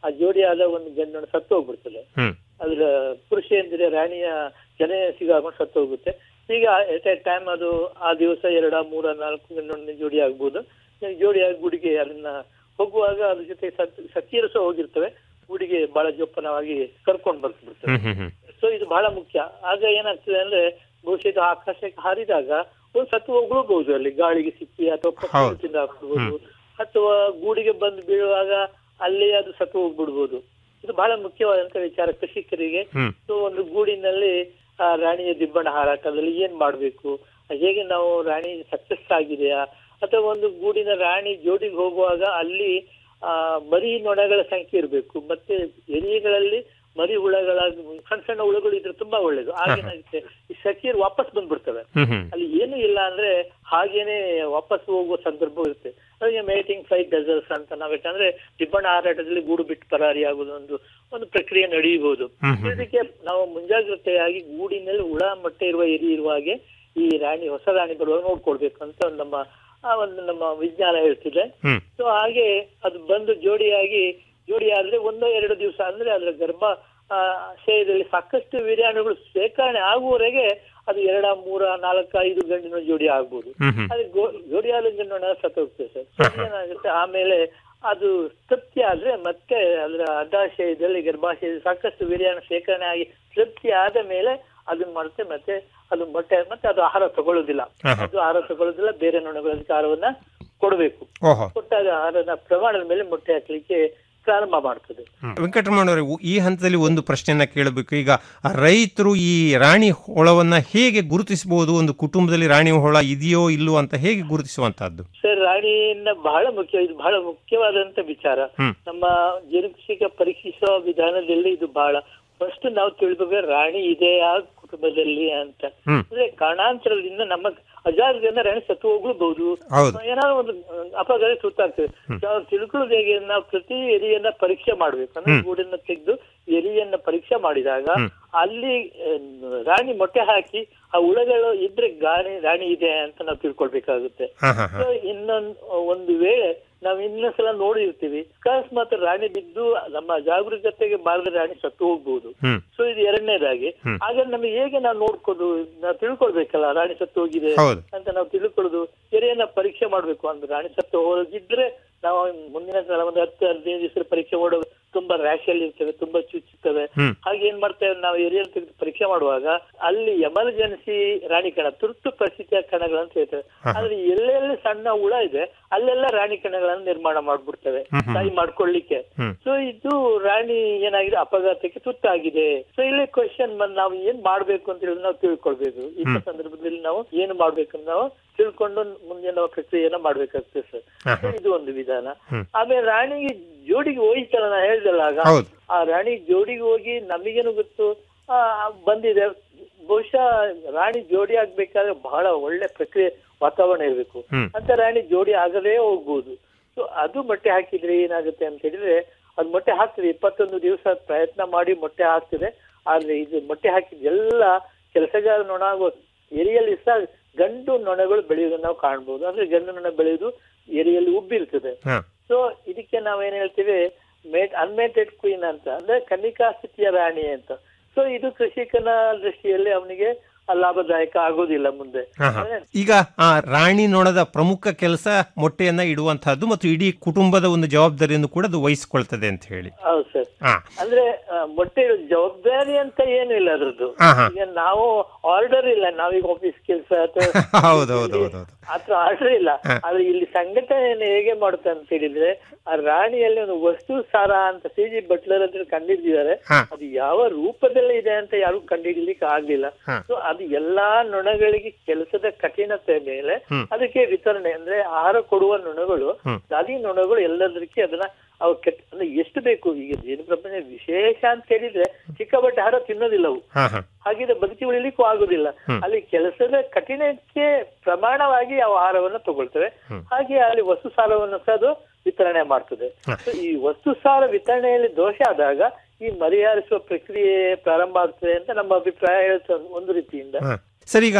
S7: ಆ ಜೋಡಿಯಾದ ಒಂದು ಗಂಡು ಸತ್ತು ಹೋಗ್ಬಿಡ್ತದೆ
S6: ಹ್ಮ್
S7: ಅದ್ರ ಪುರುಷ ಎಂದ್ರೆ ರಾಣಿಯ ಜನ ಸಿಗಾಕೊಂಡು ಸತ್ತು ಹೋಗುತ್ತೆ ಈಗ ಎಟ್ ಎ ಟೈಮ್ ಅದು ಆ ದಿವಸ ಎರಡ ಮೂರ ನಾಲ್ಕು ಗಂಡು ಜೋಡಿ ಆಗ್ಬೋದು ಈ ಜೋಡಿಯಾಗಿ ಗುಡಿಗೆ ಅದನ್ನ ಹೋಗುವಾಗ ಅದ್ರ ಜೊತೆ ಸತ್ ಸಖಿಯರು ಸಹ ಹೋಗಿರ್ತವೆ ಗುಡಿಗೆ ಬಹಳ ಜೋಪಾನವಾಗಿ ಕರ್ಕೊಂಡು ಬರ್ತಿರ್ತವೆ
S6: ಹ್ಮ್ ಹ್ಮ್ ಹ್ಮ್
S7: ಸೊ ಇದು ಬಹಳ ಮುಖ್ಯ ಆಗ ಏನಾಗ್ತದೆ ಅಂದ್ರೆ ಬಹುಶಃ ಇದು ಆಕಾಶಕ್ಕೆ ಹಾರಿದಾಗ ಒಂದು ಸತ್ತು ಹೋಗ್ಲೂಬಹುದು ಅಲ್ಲಿ ಗಾಳಿಗೆ ಸಿಕ್ಕಿ ಅಥವಾ
S6: ಹೌದು.
S7: ಪಕ್ಷಿಗಳಿಂದ ಹಾಕ್ಬಿಡ್ಬೋದು ಅಥವಾ ಗೂಡಿಗೆ ಬಂದು ಬೀಳುವಾಗ ಅಲ್ಲಿ ಅದು ಸತ್ತು ಹೋಗ್ಬಿಡ್ಬೋದು ಇದು ಬಹಳ ಮುಖ್ಯವಾದಂತ ವಿಚಾರ ಕೃಷಿಕರಿಗೆ
S6: ಹ್ಮ್
S7: ಸೊ ಒಂದು ಗೂಡಿನಲ್ಲಿ ಆ ರಾಣಿಯ ದಿಬ್ಬಣ ಹಾರಾಟದಲ್ಲಿ ಏನ್ ಮಾಡ್ಬೇಕು ಹೇಗೆ ನಾವು ರಾಣಿ ಸಕ್ಸಸ್ ಆಗಿದೆಯಾ ಅಥವಾ ಒಂದು ಗೂಡಿನ ರಾಣಿ ಜೋಡಿಗೆ ಹೋಗುವಾಗ ಅಲ್ಲಿ ಆ ಮರಿ ನೊಣಗಳ ಸಂಖ್ಯೆ ಇರಬೇಕು ಮತ್ತೆ ಎರಿಗೆಗಳಲ್ಲಿ ಮರಿ ಹುಳಗಳ ಸಣ್ಣ ಸಣ್ಣ ಹುಳುಗಳು ಇದ್ರೆ ತುಂಬಾ ಒಳ್ಳೇದು ಆಗೇನಾಗುತ್ತೆ ಈ ಸಖಿಯರು ವಾಪಸ್ ಬಂದ್ಬಿಡ್ತವೆ
S6: ಹ್ಮ್ ಹ್ಮ್
S7: ಅಲ್ಲಿ ಏನು ಇಲ್ಲ ಅಂದ್ರೆ ಹಾಗೇನೆ ವಾಪಸ್ ಹೋಗುವ ಸಂದರ್ಭ ಇರುತ್ತೆ ಅದಕ್ಕೆ ಮೇಟಿಂಗ್ ಫ್ಲೈಟ್ ಡಸಲ್ಸ್ ಅಂತ ನಾವ್ ಯಾಕಂದ್ರೆ ದಿಬ್ಬಣ ಹಾರಾಟದಲ್ಲಿ ಗೂಡು ಬಿಟ್ಟು ಪರಾರಿ ಆಗುದು ಒಂದು ಒಂದು ಪ್ರಕ್ರಿಯೆ ನಡೆಯಬಹುದು
S6: ಹ್ಮ್ ಹ್ಮ್.
S7: ಇದಕ್ಕೆ ನಾವು ಮುಂಜಾಗ್ರತೆಯಾಗಿ ಗೂಡಿನಲ್ಲಿ ಹುಳ ಮೊಟ್ಟೆ ಇರುವ ಎರಿ ಇರುವ ಹಾಗೆ ಈ ರಾಣಿ ಹೊಸ ರಾಣಿ ಬರುವಾಗ ನೋಡ್ಕೊಳ್ಬೇಕು ಅಂತ ಒಂದು ನಮ್ಮ ಆ ಒಂದು ನಮ್ಮ ವಿಜ್ಞಾನ ಹೇಳ್ತಿದೆ
S6: ಹ್ಮ್
S7: ಸೊ ಹಾಗೆ ಅದು ಬಂದು ಜೋಡಿಯಾಗಿ ಜೋಡಿ ಆದ್ರೆ ಒಂದೋ ಎರಡು ದಿವಸ ಅಂದ್ರೆ ಅದರ ಗರ್ಭ ಆ, ಶಯದಲ್ಲಿ ಸಾಕಷ್ಟು ವೀರ್ಯಾಣುಗಳು ಶೇಖರಣೆ ಆಗುವವರೆಗೆ ಅದು ಎರಡ ಮೂರ ನಾಲ್ಕ ಐದು ಗಂಡಿನ ಜೋಡಿ ಆಗ್ಬೋದು
S6: ಹ್ಮ್ ಹ್ಮ್
S7: ಅದು ಗೋ- ಜೋಡಿ ಆದ ಗಂಡು ಸತ್ತು ಹೋಗ್ತದೆ ಸರ್ ಸೊ ಏನಾಗುತ್ತೆ ಆಮೇಲೆ ಅದು ತೃಪ್ತಿ ಆದ್ರೆ ಮತ್ತೆ ಅದರ ಅಡ್ಡಾಶಯದಲ್ಲಿ ಗರ್ಭಾಶಯದಲ್ಲಿ ಸಾಕಷ್ಟು ವೀರ್ಯಾಣು ಶೇಖರಣೆ ಆಗಿ ತೃಪ್ತಿ ಆದ ಮೇಲೆ ಅದನ್ನ ಮಾಡುತ್ತೆ ಮತ್ತೆ ಅದು ಮೊಟ್ಟೆ ಮತ್ತೆ ಅದು ಆಹಾರ ತಗೊಳ್ಳೋದಿಲ್ಲ
S6: ಹಾ, ಹಾ.
S7: ಅದು ಆಹಾರ ತಗೊಳ್ಳೋದಿಲ್ಲ ಬೇರೆ ನೊಣಗಳಿಗೆ ಆಹಾರವನ್ನ ಕೊಡಬೇಕು
S6: ಓಹೋ
S7: ಕೊಟ್ಟಾಗ ಆಹಾರದ ಪ್ರಮಾಣದ ಮೇಲೆ ಮೊಟ್ಟೆ ಹಾಕ್ಲಿಕ್ಕೆ ಪ್ರಾರಂಭ ಮಾಡ್ತದೆ
S6: ವೆಂಕಟರಮಣವರೇ ಈ ಹಂತದಲ್ಲಿ ಒಂದು ಪ್ರಶ್ನೆಯನ್ನ ಕೇಳಬೇಕು ಈಗ ಆ ರೈತರು ಈ ರಾಣಿ ಹೊಳವನ್ನ ಹೇಗೆ ಗುರುತಿಸಬಹುದು ಒಂದು ಕುಟುಂಬದಲ್ಲಿ ರಾಣಿ ಹೊಳ ಇದೆಯೋ ಇಲ್ಲೋ ಅಂತ ಹೇಗೆ ಗುರುತಿಸುವಂತಹದ್ದು
S7: ಸರ್ ರಾಣಿಯನ್ನ ಬಹಳ ಮುಖ್ಯ ಇದು ಬಹಳ ಮುಖ್ಯವಾದಂತ ವಿಚಾರ
S6: ಹ್ಮ್.
S7: ನಮ್ಮ ಜೇನುಕೃಷಿಕ ಪರೀಕ್ಷಿಸುವ ವಿಧಾನದಲ್ಲಿ ಇದು ಬಹಳ ಫಸ್ಟ್ ನಾವು ತಿಳ್ಬೇಕು ರಾಣಿ ಇದೆಯಾ ಕುಟುಂಬದಲ್ಲಿ ಅಂತ
S6: ಹ್ಮ್.
S7: ಅಂದ್ರೆ ಕಾರಣಾಂತರದಿಂದ ನಮ್ಮ ಅಜಾಗದಿಂದ ರಾಣಿ ಸತ್ತು ಹೋಗ್ಲೂಬಹುದು
S6: ಹೌದು
S7: ಏನಾದ್ರು ಒಂದು ಅಪಘಾತ ಸುತ್ತಾಗ್ತದೆ ನಾವು ತಿಳ್ಕೊಳ್ಳೋದು ಹೇಗೆ ನಾವು ಪ್ರತಿ ಎರಿಯನ್ನ ಪರೀಕ್ಷೆ ಮಾಡ್ಬೇಕು ಅಂದ್ರೆ
S6: ಹ್ಮ್.
S7: ಗೂಡನ್ನ ತೆಗೆದು ಎರಿಯನ್ನ ಪರೀಕ್ಷೆ ಮಾಡಿದಾಗ
S6: ಹ್ಮ್.
S7: ಅಲ್ಲಿ ಆ, ರಾಣಿ ಮೊಟ್ಟೆ ಹಾಕಿ ಆ ಹುಳಗಳು ಇದ್ರೆ ಗಾಣಿ ರಾಣಿ ಇದೆ ಅಂತ ನಾವು ತಿಳ್ಕೊಳ್ಬೇಕಾಗುತ್ತೆ
S6: ಹಾ ಹಾ ಹಾ
S7: ಸೊ ಇನ್ನೊಂದು ಒಂದು ವೇಳೆ ನಾವು ಇನ್ನೊಂದ್ಸಲ ನೋಡಿರ್ತೀವಿ ಅಕಸ್ಮಾತ್ ರಾಣಿ ಬಿದ್ದು ನಮ್ಮ ಜಾಗರೂಕತೆಗೆ ಬಾರದ ರಾಣಿ ಸತ್ತು ಹೋಗ್ಬೋದು
S6: ಹ್ಮ್
S7: ಸೊ ಇದು ಎರಡನೇದಾಗಿ
S6: ಹ್ಮ್.
S7: ಆಗ ನಮಗೆ ಹೇಗೆ ನಾವು ನೋಡ್ಕೋದು ನಾವು ತಿಳ್ಕೊಳ್ಬೇಕಲ್ಲ ರಾಣಿ ಸತ್ತು ಹೋಗಿದೆ
S6: ಹೌದು
S7: ಅಂತ ನಾವು ತಿಳ್ಕೊಳ್ಳೋದು ಎರೆಯನ್ನ ಪರೀಕ್ಷೆ ಮಾಡ್ಬೇಕು ಅಂದ್ರೆ ರಾಣಿ ಸತ್ತು ಹೋಗಿದ್ರೆ ನಾವು ಮುಂದಿನ ಸಲ ಒಂದು ಹತ್ತು ಹದಿನೈದು ದಿವಸ ಪರೀಕ್ಷೆ ಮಾಡೋದು ತುಂಬಾ ರ್ಯಾಶ್ ಅಲ್ಲಿ ಇರ್ತವೆ ತುಂಬಾ ಚುಚ್ಚುತ್ತವೆ
S6: ಹ್ಮ್
S7: ಹಾಗೆ ಏನ್ ಮಾಡ್ತೇವೆ ನಾವು ಎರಿಯಲ್ ತೆಗೆದು ಪರೀಕ್ಷೆ ಮಾಡುವಾಗ ಅಲ್ಲಿ ಎಮರ್ಜೆನ್ಸಿ ರಾಣಿ ಕಣ ತುರ್ತು ಪರಿಸ್ಥಿತಿಯ ಕಣಗಳಂತ ಹೇಳ್ತೇವೆ
S6: ಹಾ.
S7: ಆದ್ರೆ ಎಲ್ಲೆಲ್ಲಿ ಸಣ್ಣ ಹುಳ ಇದೆ ಅಲ್ಲೆಲ್ಲ ರಾಣಿ ಕಣಗಳನ್ನು ನಿರ್ಮಾಣ ಮಾಡ್ಬಿಡ್ತೇವೆ
S6: ಹ್ಮ್ ಹ್ಮ್.
S7: ತಾಯಿ ಮಾಡ್ಕೊಳ್ಳಿಕ್ಕೆ
S6: ಹ್ಮ್
S7: ಸೊ ಇದು ರಾಣಿ ಏನಾಗಿದೆ ಅಪಘಾತಕ್ಕೆ ತುತ್ತಾಗಿದೆ ಸೊ ಇಲ್ಲಿ ಕ್ವಶನ್ ನಾವು ಏನ್ ಮಾಡ್ಬೇಕು ಅಂತ ಹೇಳಿ ನಾವು ತಿಳ್ಕೊಳ್ಬೇಕು ಈ
S6: ಹ್ಮ್.
S7: ಸಂದರ್ಭದಲ್ಲಿ ನಾವು ಏನು ಮಾಡ್ಬೇಕಂತ ನಾವು ತಿಳ್ಕೊಂಡು ಮುಂದೆ ನಾವು ಪ್ರಕ್ರಿಯೆಯನ್ನ ಮಾಡ್ಬೇಕಾಗ್ತದೆ ಸರ್
S6: ಹಾ,
S7: ಸೊ
S6: ಹಾ.
S7: ಇದು ಒಂದು ವಿಧಾನ
S6: ಹ್ಮ್.
S7: ಆಮೇಲೆ ರಾಣಿಗೆ ಜೋಡಿಗೆ ಹೋಯ್ತಲ್ಲ ನಾ ಹೇಳ್ದಲ್ಲ ಆಗ
S6: ಹೌದು
S7: ಆ ರಾಣಿ ಜೋಡಿಗೆ ಹೋಗಿ ನಮಗೇನು ಗೊತ್ತು ಆ, ಬಂದಿದೆ ಬಹುಶಃ ರಾಣಿ ಜೋಡಿ ಆಗ್ಬೇಕಾದ್ರೆ ಬಹಳ ಒಳ್ಳೆ ಪ್ರಕ್ರಿಯೆ ವಾತಾವರಣ ಇರಬೇಕು
S6: ಹ್ಮ್
S7: ಅಂತ ರಾಣಿ ಜೋಡಿ ಆಗದೇ ಹೋಗ್ಬೋದು ಸೊ ಅದು ಮೊಟ್ಟೆ ಹಾಕಿದ್ರೆ ಏನಾಗುತ್ತೆ ಅಂತ ಹೇಳಿದ್ರೆ ಅದು ಮೊಟ್ಟೆ ಹಾಕ್ತದೆ ಇಪ್ಪತ್ತೊಂದು ದಿವಸ ಪ್ರಯತ್ನ ಮಾಡಿ ಮೊಟ್ಟೆ ಹಾಕ್ತದೆ ಆದ್ರೆ ಇದು ಮೊಟ್ಟೆ ಹಾಕಿದ ಎಲ್ಲ ಕೆಲಸಗಾರ ನೊಣ ಆಗೋ ಎರಿಯಲ್ಲಿ ಸಹ ಗಂಡು ನೊಣಗಳು ಬೆಳೆಯೋದನ್ನ ನಾವು ಕಾಣ್ಬೋದು ಅಂದ್ರೆ ಗಂಡು ನೊಣ ಬೆಳೆಯೋದು ಎರಿಯಲ್ಲಿ ಉಬ್ಬಿರ್ತದೆ
S6: ಹಾ
S7: ಸೊ ಇದಕ್ಕೆ ನಾವೇನ್ ಹೇಳ್ತೀವಿ ಮೇಟ್ ಅನ್ಮೇಟೆಡ್ ಕ್ವೀನ್ ಅಂತ ಅಂದ್ರೆ ಕನ್ನಿಕಾ ಸ್ಥಿತಿಯ ರಾಣಿ ಅಂತ ಸೊ ಇದು ಕೃಷಿಕನ ದೃಷ್ಟಿಯಲ್ಲಿ ಅವನಿಗೆ ಲಾಭದಾಯಕ ಆಗೋದಿಲ್ಲ ಮುಂದೆ
S6: ಹಾ, ಹಾ. ಈಗ ಆ ರಾಣಿ ನೊಣದ ಪ್ರಮುಖ ಕೆಲಸ ಮೊಟ್ಟೆಯನ್ನ ಇಡುವಂತಹದ್ದು ಮತ್ತು ಇಡೀ ಕುಟುಂಬದ ಒಂದು ಜವಾಬ್ದಾರಿಯನ್ನು ಕೂಡ ಅದು ವಹಿಸಿಕೊಳ್ತದೆ ಅಂತ ಹೇಳಿ
S7: ಹೌದು ಸರ್
S6: ಹಾ
S7: ಅಂದ್ರೆ ಆ, ಮೊಟ್ಟೆ ಇಡೋ ಜವಾಬ್ದಾರಿ ಅಂತ ಏನು ಇಲ್ಲ ಅದ್ರದ್ದು
S6: ಹಾ, ಹಾ.
S7: ಈಗ ನಾವು ಆರ್ಡರ್ ಇಲ್ಲ ನಾವೀಗ ಆಫೀಸ್ ಕೆಲಸ ಅಥವಾ
S6: ಹೌದು ಹೌದು ಹೌದು ಹೌದು
S7: ಅಥವಾ ಆರ್ಡರ್ ಇಲ್ಲ
S6: ಹಾ.
S7: ಆದ್ರೆ ಇಲ್ಲಿ ಸಂಘಟನೆಯನ್ನು ಹೇಗೆ ಮಾಡುತ್ತೆ ಅಂತ ಹೇಳಿದ್ರೆ ಆ ರಾಣಿಯಲ್ಲಿ ಒಂದು ವಸ್ತು ಸಾರ ಅಂತ ಸಿ ಜಿ ಬಟ್ಲರ್ ಅಂತ ಕಂಡಿಡಿದಿದ್ದಾರೆ
S6: ಹಾ.
S7: ಅದು ಯಾವ ರೂಪದಲ್ಲಿ ಇದೆ ಅಂತ ಯಾರು ಕಂಡುಹಿಡಿಲಿಕ್ಕೆ ಆಗ್ಲಿಲ್ಲ
S6: ಹಾ.
S7: ಸೊ ಅದು ಎಲ್ಲಾ ನೊಣಗಳಿಗೆ ಕೆಲಸದ ಕಠಿಣತೆ ಮೇಲೆ
S6: ಹ್ಮ್.
S7: ಅದಕ್ಕೆ ವಿತರಣೆ ಅಂದ್ರೆ ಆಹಾರ ಕೊಡುವ ನೊಣಗಳು
S6: ಹ್ಮ್.
S7: ದಾದಿ ನೊಣಗಳು ಎಲ್ಲದಕ್ಕೆ ಅದನ್ನ ಅವು ಕೆಟ್ಟ ಅಂದ್ರೆ ಎಷ್ಟು ಬೇಕು ಈಗ ಜೇನು ಪ್ರಪಂಚ ವಿಶೇಷ ಅಂತ ಹೇಳಿದ್ರೆ ಚಿಕ್ಕ ಬಟ್ಟೆ ಆಹಾರ ತಿನ್ನೋದಿಲ್ಲ ಅವು
S6: ಹಾ ಹಾ
S7: ಹಾಗಿದ್ರೆ ಬದುಕಿ ಉಳಿಲಿಕ್ಕೂ ಆಗುದಿಲ್ಲ
S6: ಹ್ಮ್.
S7: ಅಲ್ಲಿ ಕೆಲಸದ ಕಠಿಣಕ್ಕೆ ಪ್ರಮಾಣವಾಗಿ ಅವು ಆಹಾರವನ್ನು ತಗೊಳ್ತವೆ
S6: ಹ್ಮ್.
S7: ಹಾಗೆ ಅಲ್ಲಿ ವಸ್ತು ಸಾರವನ್ನು ಸಹ ಅದು ವಿತರಣೆ ಮಾಡ್ತದೆ
S6: ಹ.
S7: So, ಈ ವಸ್ತು ಸಾರ ವಿತರಣೆಯಲ್ಲಿ ದೋಷ ಆದಾಗ ಈ ಮರಿಹಾರಿಸುವ ಪ್ರಕ್ರಿಯೆ ಪ್ರಾರಂಭ ಆಗ್ತದೆ ಅಂತ ನಮ್ಮ ಅಭಿಪ್ರಾಯ ಹೇಳ್ತದೆ ಒಂದು ರೀತಿಯಿಂದ
S6: ಹಾ. ಸರ್ ಈಗ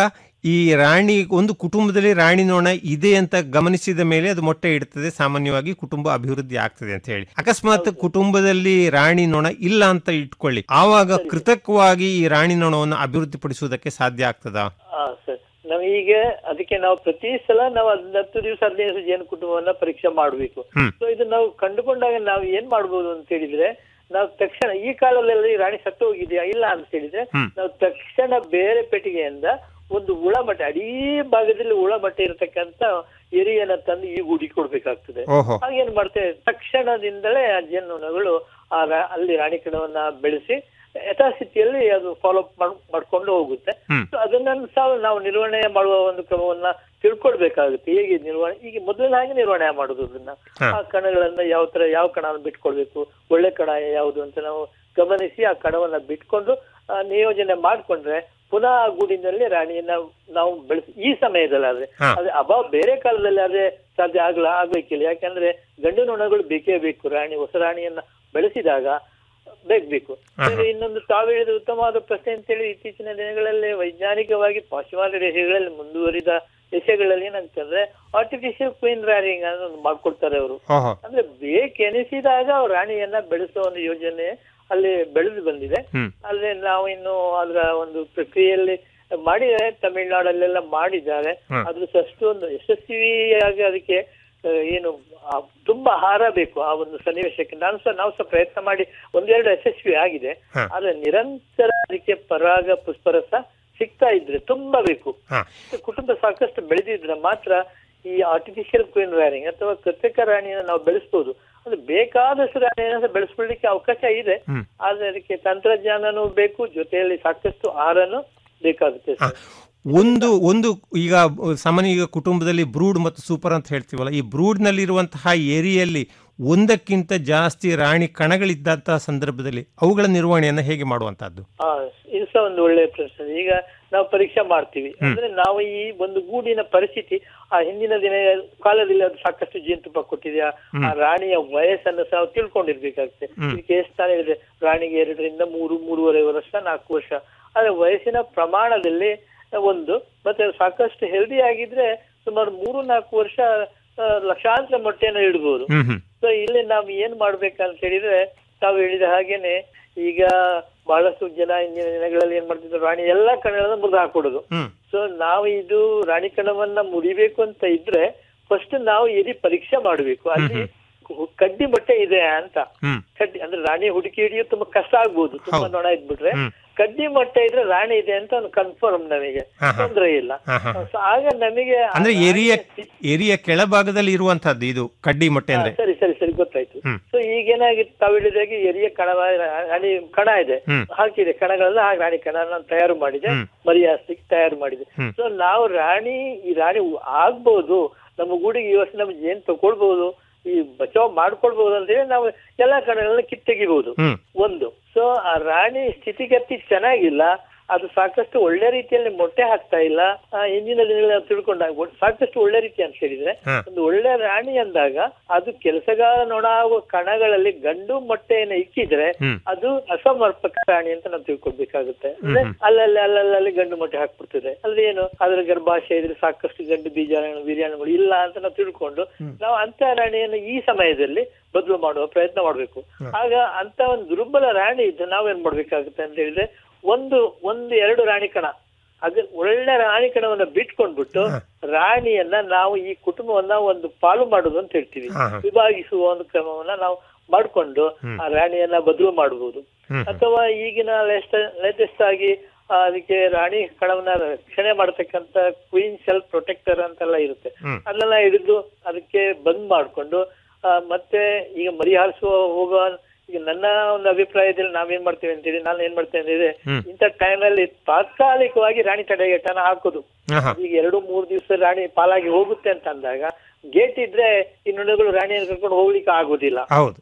S6: ಈ ರಾಣಿ ಒಂದು ಕುಟುಂಬದಲ್ಲಿ ರಾಣಿ ನೊಣ ಇದೆ ಅಂತ ಗಮನಿಸಿದ ಮೇಲೆ ಅದು ಮೊಟ್ಟೆ ಇಡ್ತದೆ ಸಾಮಾನ್ಯವಾಗಿ ಕುಟುಂಬ ಅಭಿವೃದ್ಧಿ ಆಗ್ತದೆ ಅಂತ ಹೇಳಿ ಅಕಸ್ಮಾತ್ ಕುಟುಂಬದಲ್ಲಿ ರಾಣಿ ನೊಣ ಇಲ್ಲ ಅಂತ ಇಟ್ಕೊಳ್ಳಿ ಆವಾಗ ಕೃತಕವಾಗಿ ಈ ರಾಣಿ ನೊಣವನ್ನು ಅಭಿವೃದ್ಧಿಪಡಿಸುವುದಕ್ಕೆ ಸಾಧ್ಯ ಆಗ್ತದಾ
S7: ಹಾ ಸರ್ ನಾವು ಈಗ ಅದಕ್ಕೆ ನಾವು ಪ್ರತಿ ಸಲ ನಾವು ಹತ್ತು ದಿವಸ ಹದಿನೈದು ದಿವಸ ಜೇನು ಕುಟುಂಬವನ್ನ ಪರೀಕ್ಷೆ ಮಾಡಬೇಕು
S6: ಹ್ಮ್.
S7: ಸೊ ಇದು ನಾವು ಕಂಡುಕೊಂಡಾಗ ನಾವು ಏನ್ ಮಾಡ್ಬೋದು ಅಂತ ಹೇಳಿದ್ರೆ ನಾವು ತಕ್ಷಣ ಈ ಕಾಲದಲ್ಲಿ ಈ ರಾಣಿ ಸತ್ತು ಹೋಗಿದೆಯಾ ಇಲ್ಲ ಅಂತ ಹೇಳಿದ್ರೆ
S6: ಹ್ಮ್.
S7: ನಾವು ತಕ್ಷಣ ಬೇರೆ ಪೆಟ್ಟಿಗೆಯಿಂದ ಒಂದು ಹುಳ ಮಟ್ಟೆ ಅಡೀ ಭಾಗದಲ್ಲಿ ಹುಳ ಮಟ್ಟೆ ಇರತಕ್ಕಂತ ಎರಿಯನ್ನ ತಂದು ಈ ಗುಡಿ ಕೊಡ್ಬೇಕಾಗ್ತದೆ
S6: ಓಹೋ
S7: ಹಾಗೇನ್ ಮಾಡ್ತೇವೆ ತಕ್ಷಣದಿಂದಲೇ ಆ ಜೇನುನೊಣಗಳು ಆ ರಾ- ಅಲ್ಲಿ ರಾಣಿ ಕಣವನ್ನ ಬೆಳೆಸಿ ಯಥಾಸ್ಥಿತಿಯಲ್ಲಿ ಅದು ಫಾಲೋ ಮಾಡ್ಕೊಂಡು ಹೋಗುತ್ತೆ
S6: ಹ್ಮ್.
S7: So ಅದನ್ನ ಸಹ ನಾವು ನಿರ್ವಹಣೆ ಮಾಡುವ ಒಂದು ಕ್ರಮವನ್ನ ತಿಳ್ಕೊಳ್ಬೇಕಾಗುತ್ತೆ ಹೇಗೆ ನಿರ್ವಹಣೆ ಈಗ ಮೊದಲಿನ ಹಾಗೆ ನಿರ್ವಹಣೆ ಮಾಡುದು ಅದನ್ನ
S6: ಹಾ.
S7: ಆ ಕಣಗಳನ್ನ ಯಾವ ತರ ಯಾವ ಕಣವನ್ನು ಬಿಟ್ಕೊಳ್ಬೇಕು ಒಳ್ಳೆ ಕಣ ಯಾವುದು ಅಂತ ನಾವು ಗಮನಿಸಿ ಆ ಕಣವನ್ನ ಬಿಟ್ಕೊಂಡು ಆ, ನಿಯೋಜನೆ ಮಾಡ್ಕೊಂಡ್ರೆ ಪುನಃ ಆ ಗೂಡಿನಲ್ಲಿ ರಾಣಿಯನ್ನ ನಾವು ಬೆಳೆಸಿ ಈ ಸಮಯದಲ್ಲಿ ಆದ್ರೆ
S6: ಹಾ.
S7: ಅದೇ ಅಭಾವ ಬೇರೆ ಕಾಲದಲ್ಲಿ ಆದ್ರೆ ಸಾಧ್ಯ ಆಗ್ಲ ಆಗ್ಬೇಕಿಲ್ಲ ಯಾಕಂದ್ರೆ ಗಂಡು ನೊಣಗಳು ಬೇಕೇ ಬೇಕು ರಾಣಿ ಹೊಸ ರಾಣಿಯನ್ನ ಬೆಳೆಸಿದಾಗ ಬೇಕ್ ಬೇಕು ಬೇರೆ ಇನ್ನೊಂದು ತಾವು ಹೇಳಿದ ಉತ್ತಮವಾದ ಪ್ರಶ್ನೆ ಅಂತೇಳಿ ಇತ್ತೀಚಿನ ದಿನಗಳಲ್ಲಿ ವೈಜ್ಞಾನಿಕವಾಗಿ ಪಾಶ್ಚಿಮಾತ್ಯ ದೇಶಗಳಲ್ಲಿ ಮುಂದುವರಿದ ದೇಶಗಳಲ್ಲಿ ಏನಂತಂದ್ರೆ ಆರ್ಟಿಫಿಷಿಯಲ್ ಕ್ವೀನ್ ರ್ಯಾರಿಂಗ್ ಅನ್ನು ಮಾಡ್ಕೊಳ್ತಾರೆ ಅವರು
S6: ಓಹೋ
S7: ಅಂದ್ರೆ ಬೇಕೆನಿಸಿದಾಗ ಅವ್ರು ರಾಣಿಯನ್ನ ಬೆಳೆಸುವ ಒಂದು ಯೋಜನೆ ಅಲ್ಲಿ ಬೆಳೆದು ಬಂದಿದೆ
S6: ಹ್ಮ್
S7: ಆದ್ರೆ ನಾವು ಇನ್ನು ಅದರ ಒಂದು ಪ್ರಕ್ರಿಯೆಯಲ್ಲಿ ಮಾಡಿದ್ದಾರೆ ತಮಿಳ್ನಾಡಲ್ಲೆಲ್ಲ ಮಾಡಿದ್ದಾರೆ
S6: ಹ್ಮ್.
S7: ಅದ್ರ ಅಷ್ಟೊಂದು ಯಶಸ್ವಿಯಾಗಿ ಅದಕ್ಕೆ ಆ, ಏನು ಆ, ತುಂಬಾ ಆಹಾರ ಬೇಕು ಆ ಒಂದು ಸನ್ನಿವೇಶಕ್ಕೆ ನಾನು ಸಹ ನಾವು ಸಹ ಪ್ರಯತ್ನ ಮಾಡಿ ಒಂದೆರಡು ಯಶಸ್ವಿ ಆಗಿದೆ
S6: ಹ.
S7: ಆದ್ರೆ ನಿರಂತರ ಅದಕ್ಕೆ ಪರಾಗ ಪುಷ್ಪರಸ ಸಿಗ್ತಾ ಇದ್ರೆ ತುಂಬಾ ಬೇಕು
S6: ಹಾ
S7: ಕುಟುಂಬ ಸಾಕಷ್ಟು ಬೆಳೆದಿದ್ರೆ ಮಾತ್ರ ಈ ಆರ್ಟಿಫಿಷಿಯಲ್ ಕ್ವೀನ್ ರಾಣಿಂಗ್ ಅಥವಾ ಕೃತಕ ರಾಣಿಯನ್ನು ನಾವು ಬೆಳೆಸಬಹುದು ಅದು ಬೇಕಾದಷ್ಟು ರಾಣಿಯನ್ನು ಬೆಳೆಸ್ಕೊಳ್ಳಿಕ್ಕೆ ಅವಕಾಶ ಇದೆ
S6: ಹ್ಮ್.
S7: ಆದ್ರೆ ಅದಕ್ಕೆ ತಂತ್ರಜ್ಞಾನನೂ ಬೇಕು ಜೊತೆಯಲ್ಲಿ ಸಾಕಷ್ಟು ಆಹಾರನೂ ಬೇಕಾಗುತ್ತೆ
S6: ಹಾ.
S7: ಸರ್.
S6: ಒಂದು ಒಂದು ಈಗ ಸಾಮಾನ್ಯ ಈಗ ಕುಟುಂಬದಲ್ಲಿ ಬ್ರೂಡ್ ಮತ್ತು ಸೂಪರ್ ಅಂತ ಹೇಳ್ತೀವಲ್ಲ ಈ ಬ್ರೂಡ್ನಲ್ಲಿರುವಂತಹ ಏರಿಯಲ್ಲಿ ಒಂದಕ್ಕಿಂತ ಜಾಸ್ತಿ ರಾಣಿ ಕಣಗಳಿದ್ದಂತಹ ಸಂದರ್ಭದಲ್ಲಿ ಅವುಗಳ ನಿರ್ವಹಣೆಯನ್ನ ಹೇಗೆ ಮಾಡುವಂತಹದ್ದು
S7: ಆ, ಇದು ಸಹ ಒಂದು ಒಳ್ಳೆಯ ಪ್ರಶ್ನೆ ಈಗ ನಾವು ಪರೀಕ್ಷೆ ಮಾಡ್ತೀವಿ ಅಂದ್ರೆ ನಾವು ಈ ಒಂದು ಗೂಡಿನ ಪರಿಸ್ಥಿತಿ ಆ ಹಿಂದಿನ ದಿನ ಕಾಲದಲ್ಲಿ ಅದು ಸಾಕಷ್ಟು ಜೇನುತುಪ್ಪ ಕೊಟ್ಟಿದೆಯಾ ಆ ರಾಣಿಯ ವಯಸ್ಸನ್ನು ಸಹ ನಾವು ತಿಳ್ಕೊಂಡಿರ್ಬೇಕಾಗುತ್ತೆ ಇದಕ್ಕೆ ಎಷ್ಟು ತಾನೇ ಹೇಳಿದೆ ರಾಣಿಗೆ ಎರಡರಿಂದ ಮೂರು ಮೂರುವರೆ ವರ್ಷ ನಾಲ್ಕು ವರ್ಷ ಆದ್ರೆ ವಯಸ್ಸಿನ ಪ್ರಮಾಣದಲ್ಲಿ ಒಂದು ಮತ್ತೆ ಅದು ಸಾಕಷ್ಟು ಹೆಲ್ದಿ ಆಗಿದ್ರೆ ಸುಮಾರು ಮೂರು ನಾಲ್ಕು ವರ್ಷ ಆ, ಲಕ್ಷಾಂತರ ಮೊಟ್ಟೆಯನ್ನು ಇಡ್ಬೋದು
S6: ಹ್ಮ್ ಹ್ಮ್
S7: ಸೊ ಇಲ್ಲಿ ನಾವು ಏನ್ ಮಾಡ್ಬೇಕಂತ ಹೇಳಿದ್ರೆ ತಾವು ಹೇಳಿದ ಹಾಗೇನೆ ಈಗ ಬಹಳಷ್ಟು ಜನ ಇಂದಿನ ದಿನಗಳಲ್ಲಿ ಏನ್ ಮಾಡ್ತಿದ್ರು ರಾಣಿ ಎಲ್ಲಾ ಕಣಗಳನ್ನ ಮುರಿದು ಹಾಕೊಡುದು
S6: ಹ್ಮ್
S7: ಸೊ ನಾವು ಇದು ರಾಣಿ ಕಣವನ್ನ ಮುರಿಬೇಕು ಅಂತ ಇದ್ರೆ ಫಸ್ಟ್ ನಾವು ಎದಿ ಪರೀಕ್ಷೆ ಮಾಡಬೇಕು ಅಲ್ಲಿ ಕಡ್ಡಿ ಮೊಟ್ಟೆ ಇದೆ ಅಂತ
S6: ಹ್ಮ್
S7: ಕಡ್ಡಿ ಅಂದ್ರೆ ರಾಣಿ ಹುಡುಕಿ ಹಿಡಿಯೋದು ತುಂಬಾ ಕಷ್ಟ ಆಗ್ಬೋದು ತುಂಬಾ
S6: ಹೌದು.
S7: ನೊಣ ಇದ್ಬಿಟ್ರೆ
S6: ಹ್ಮ್.
S7: ಕಡ್ಡಿ ಮೊಟ್ಟೆ ಇದ್ರೆ ರಾಣಿ ಇದೆ ಅಂತ ಒಂದು ಕನ್ಫರ್ಮ್ ನಮಗೆ
S6: ಹಾ, ಹಾ.
S7: ತೊಂದ್ರೆ ಇಲ್ಲ
S6: ಹಾ, ಹಾ.
S7: ಸೊ ಆಗ ನಮಗೆ ಆ
S6: ಅಂದ್ರೆ ಎರಿಯ
S7: ರಾಣಿಯ
S6: ಎರಿಯ ಕೆಳಭಾಗದಲ್ಲಿ ಇರುವಂತಹದ್ದು ಇದು ಕಡ್ಡಿ ಮೊಟ್ಟೆ ಅಂದ್ರೆ
S7: ಹಾ, ಸರಿ ಸರಿ ಸರಿ ಗೊತ್ತಾಯ್ತು
S6: ಹ್ಮ್.
S7: ಸೊ ಈಗೇನಾಗಿತ್ತು ತಾವು ಹೇಳಿದಾಗೆ ಎರಿಯ ಕಣ ರಾಣಿ ಕಣ ಇದೆ
S6: ಹ್ಮ್.
S7: ಹಾಕಿದೆ ಕಣಗಳೆಲ್ಲ ಹಾಗೆ ರಾಣಿ ಕಣ ನಾನು ತಯಾರು ಮಾಡಿದೆ
S6: ಹ್ಮ್.
S7: ಮರಿ ಹಾಸ್ಲಿಕ್ಕೆ ತಯಾರು ಮಾಡಿದೆ
S6: ಹ್ಮ್.
S7: ಸೊ ನಾವು ರಾಣಿ ಈ ರಾಣಿ ಆಗ್ಬೋದು ನಮ್ಮ ಗೂಡಿಗೆ ಈ ವರ್ಷ ನಮ್ಗೆ ಏನ್ ತಗೊಳ್ಬಹುದು ಈ ಬಚಾವ್ ಮಾಡ್ಕೊಳ್ಬಹುದು ಅಂತ ಹೇಳಿ ನಾವು ಎಲ್ಲಾ ಕಣಗಳನ್ನ ಕಿತ್ತೆಗಿಬಹುದು
S6: ಹ್ಮ್
S7: ಒಂದು ಸೊ ಆ ರಾಣಿ ಸ್ಥಿತಿಗತಿ ಚೆನ್ನಾಗಿಲ್ಲ ಅದು ಸಾಕಷ್ಟು ಒಳ್ಳೆ ರೀತಿಯಲ್ಲಿ ಮೊಟ್ಟೆ ಹಾಕ್ತಾ ಇಲ್ಲ ಆ, ಹಿಂದಿನ ದಿನಗಳಲ್ಲಿ ನಾವು ತಿಳ್ಕೊಂಡಾಗ ಒಟ್- ಸಾಕಷ್ಟು ಒಳ್ಳೆ ರೀತಿ ಅಂತ ಹೇಳಿದ್ರೆ
S6: ಹಾ.
S7: ಒಂದು ಒಳ್ಳೆ ರಾಣಿ ಅಂದಾಗ ಅದು ಕೆಲಸಗಾರ ನೊಣ ಆಗುವ ಕಣಗಳಲ್ಲಿ ಗಂಡು ಮೊಟ್ಟೆಯನ್ನು ಇಕ್ಕಿದ್ರೆ
S6: ಹ್ಮ್.
S7: ಅದು ಅಸಮರ್ಪಕ ರಾಣಿ ಅಂತ ನಾವು ತಿಳ್ಕೊಳ್ಬೇಕಾಗುತ್ತೆ ಅಂದ್ರೆ ಅಲ್ಲಲ್ಲಿ ಅಲ್ಲಲ್ಲಿ ಗಂಡು ಮೊಟ್ಟೆ ಹಾಕ್ಬಿಡ್ತದೆ ಅಲ್ಲಿ ಏನು ಅದರ ಗರ್ಭಾಶಯ ಇದ್ರೆ ಸಾಕಷ್ಟು ಗಂಡು ಬೀಜಾಣು ವೀರ್ಯಾಣುಗಳು ಇಲ್ಲ ಅಂತ ನಾವು ತಿಳ್ಕೊಂಡು ನಾವು ಅಂತ ರಾಣಿಯನ್ನು ಈ ಸಮಯದಲ್ಲಿ ಬದಲು ಮಾಡುವ ಪ್ರಯತ್ನ ಮಾಡ್ಬೇಕು ಆಗ ಅಂತ ಒಂದು ದುರ್ಬಲ ರಾಣಿ ಇದ್ದು ನಾವೇನ್ ಮಾಡ್ಬೇಕಾಗುತ್ತೆ ಅಂತ ಹೇಳಿದ್ರೆ ಒಂದು ಒಂದು ಎರಡು ರಾಣಿ ಕಣ ಅದ ಒಳ್ಳೆ ರಾಣಿ ಕಣವನ್ನ ಬಿಟ್ಕೊಂಡ್ಬಿಟ್ಟು ರಾಣಿಯನ್ನ ನಾವು ಈ ಕುಟುಂಬವನ್ನ ಒಂದು ಪಾಲು ಮಾಡುದು ಅಂತ ಹೇಳ್ತೀವಿ
S6: ಹಾ, ಹಾ.
S7: ವಿಭಾಗಿಸುವ ಒಂದು ಕ್ರಮವನ್ನ ನಾವು ಮಾಡ್ಕೊಂಡು ಆ ರಾಣಿಯನ್ನ ಬದಲು ಮಾಡಬಹುದು
S6: ಹ್ಮ್.
S7: ಅಥವಾ ಈಗಿನ ಲೇಟೆಸ್ಟ್ ಆಗಿ ಆ, ಅದಕ್ಕೆ ರಾಣಿ ಕಣವನ್ನ ರಕ್ಷಣೆ ಮಾಡತಕ್ಕಂತ ಕ್ವೀನ್ ಸೆಲ್ಫ್ ಪ್ರೊಟೆಕ್ಟರ್ ಅಂತೆಲ್ಲ ಇರುತ್ತೆ
S6: ಹ್ಮ್.
S7: ಅದನ್ನೆಲ್ಲ ಹಿಡಿದು ಅದಕ್ಕೆ ಬಂದ್ ಮಾಡ್ಕೊಂಡು ಆ, ಮತ್ತೆ ಈಗ ಮರಿ ಹಾರಿಸುವ ಹೋಗುವ ಈಗ ನನ್ನ ಒಂದು ಅಭಿಪ್ರಾಯದಲ್ಲಿ ನಾವೇನ್ ಮಾಡ್ತೇವೆ ಅಂತೇಳಿ ನಾನು ಏನ್ ಮಾಡ್ತೇನೆ ಅಂದ್ರೆ
S6: ಹ್ಮ್.
S7: ಇಂಥ ಟೈಮಲ್ಲಿ ತಾತ್ಕಾಲಿಕವಾಗಿ ರಾಣಿ ತಡೆಗಟ್ಟನ ಹಾಕೋದು
S6: ಆಹಾ.
S7: ಈಗ ಎರಡು ಮೂರು ದಿವಸ ರಾಣಿ ಪಾಲಾಗಿ ಹೋಗುತ್ತೆ ಅಂತ ಅಂದಾಗ ಗೇಟ್ ಇದ್ರೆ ಈ ನುಣಗಳು ರಾಣಿಯನ್ನು ಕರ್ಕೊಂಡು ಹೋಗ್ಲಿಕ್ಕೆ ಆಗೋದಿಲ್ಲ
S6: ಹೌದು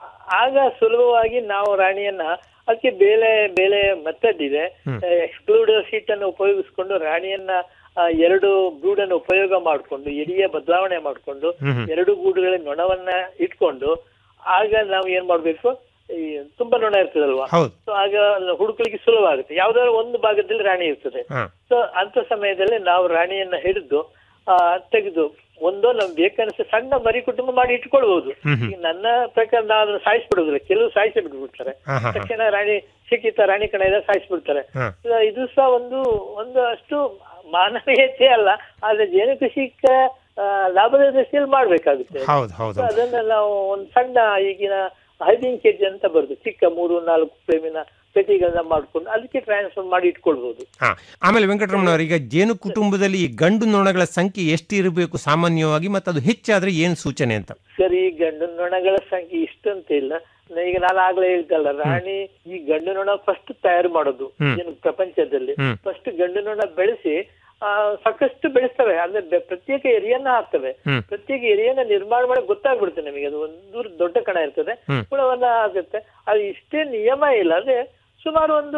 S7: ಆಗ ಸುಲಭವಾಗಿ ನಾವು ರಾಣಿಯನ್ನ ಅದಕ್ಕೆ ಬೇಲೆ ಬೇಲೆ ಮೆಥಡ್ ಇದೆ ಎಕ್ಸ್ಕ್ಲೂಡರ್ ಸೀಟ್ ಅನ್ನು ಉಪಯೋಗಿಸ್ಕೊಂಡು ರಾಣಿಯನ್ನ ಆ, ಎರಡು ಗೂಡನ್ನು ಉಪಯೋಗ ಮಾಡಿಕೊಂಡು ಎಡಿಯ ಬದಲಾವಣೆ ಮಾಡಿಕೊಂಡು
S6: ಹ್ಮ್ ಹ್ಮ್.
S7: ಎರಡು ಗೂಡುಗಳಲ್ಲಿ ನೊಣವನ್ನ ಇಟ್ಕೊಂಡು ಆಗ ನಾವು ಏನ್ ಮಾಡ್ಬೇಕು ಈ ತುಂಬಾ ನೊಣ ಇರ್ತದಲ್ವಾ
S6: ಹೌದು
S7: ಸೊ ಆಗ ಹುಡುಕಲಿಕ್ಕೆ ಸುಲಭ ಆಗುತ್ತೆ ಯಾವ್ದಾದ್ರು ಒಂದು ಭಾಗದಲ್ಲಿ ರಾಣಿ ಇರ್ತದೆ
S6: ಹಾ
S7: ಸೊ ಅಂತ ಸಮಯದಲ್ಲಿ ನಾವು ರಾಣಿಯನ್ನ ಹಿಡಿದು ಆ ತೆಗೆದು ಒಂದೋ ನಮ್ಗೆ ಬೇಕನ್ಸ ಸಣ್ಣ ಮರಿ ಕುಟುಂಬ ಮಾಡಿ ಇಟ್ಕೊಳ್ಬಹುದು
S6: ಹ್ಮ್ ಹ್ಮ್.
S7: ಈಗ ನನ್ನ ಪ್ರಕಾರ ನಾವು ಅದನ್ನ ಸಾಯಿಸ್ಬಿಡುದಿಲ್ಲ ಕೆಲವು ಸಾಯಿಸಿ ಬಿಟ್ಬಿಡ್ತಾರೆ
S6: ಹಾ ಹಾ ಹಾ
S7: ತಕ್ಷಣ ರಾಣಿ ಸಿಕ್ಕಿತ ರಾಣಿ ಕಣ ಇದೆ ಸಾಯಿಸ್ಬಿಡ್ತಾರೆ
S6: ಹಾ
S7: ಸೊ ಇದು ಸಹ ಒಂದು ಒಂದು ಅಷ್ಟು ಮಾನವೀಯತೆ ಅಲ್ಲ ಆದ್ರೆ ಜೇನು ಕೃಷಿಕ ಆ, ಲಾಭದ ದೃಷ್ಟಿಯಲ್ಲಿ ಮಾಡ್ಬೇಕಾಗುತ್ತೆ
S6: ಹೌದು ಹೌದು
S7: ಸೊ ಅದನ್ನ ನಾವು ಒಂದು ಸಣ್ಣ ಈಗಿನ ಹದಿನೈದು ಕೆಜಿ ಅಂತ ಬರುದು ಚಿಕ್ಕ ಮೂರು ನಾಲ್ಕು ಫ್ರೇಮಿನ ಪೆಟ್ಟಿಗಳನ್ನ ಮಾಡ್ಕೊಂಡು ಅದಕ್ಕೆ ಟ್ರಾನ್ಸ್ಫರ್ ಮಾಡಿ ಇಟ್ಕೊಳ್ಬಹುದು
S6: ಹಾ ಆಮೇಲೆ ವೆಂಕಟರಮಣವ್ರ ಈಗ ಜೇನು ಕುಟುಂಬದಲ್ಲಿ ಈ ಗಂಡು ನೊಣಗಳ ಸಂಖ್ಯೆ ಎಷ್ಟು ಇರಬೇಕು ಸಾಮಾನ್ಯವಾಗಿ ಮತ್ತು ಅದು ಹೆಚ್ಚಾದ್ರೆ ಏನು ಸೂಚನೆ ಅಂತ
S7: ಸರಿ ಗಂಡು ನೊಣಗಳ ಸಂಖ್ಯೆ ಇಷ್ಟಂತ ಇಲ್ಲ ನ- ಈಗ ನಾನು ಆಗ್ಲೇ ಹೇಳ್ತಲ್ಲ ರಾಣಿ ಈ ಗಂಡು ನೊಣ ಫಸ್ಟ್ ತಯಾರು ಮಾಡೋದು
S6: ಹ್ಮ್.
S7: ಏನು ಪ್ರಪಂಚದಲ್ಲಿ
S6: ಹ್ಮ್.
S7: ಫಸ್ಟ್ ಗಂಡು ನೊಣ ಬೆಳೆಸಿ ಆ, ಸಾಕಷ್ಟು ಬೆಳೆಸ್ತವೆ ಅಂದ್ರೆ ಬೆ- ಪ್ರತ್ಯೇಕ ಎರಿಯನ್ನ ಹಾಕ್ತವೆ
S6: ಹ್ಮ್.
S7: ಪ್ರತ್ಯೇಕ ಎರಿಯನ್ನ ನಿರ್ಮಾಣ ಮಾಡಿ ಗೊತ್ತಾಗ್ಬಿಡುತ್ತೆ ನಮಗೆ ಅದು ಒಂದು ದೊಡ್ಡ ಕಣ ಇರ್ತದೆ
S6: ಹ್ಮ್.
S7: ಹುಳವನ್ನ ಆಗುತ್ತೆ ಅದು ಇಷ್ಟೇ ನಿಯಮ ಇಲ್ಲ ಅದೇ ಸುಮಾರು ಒಂದು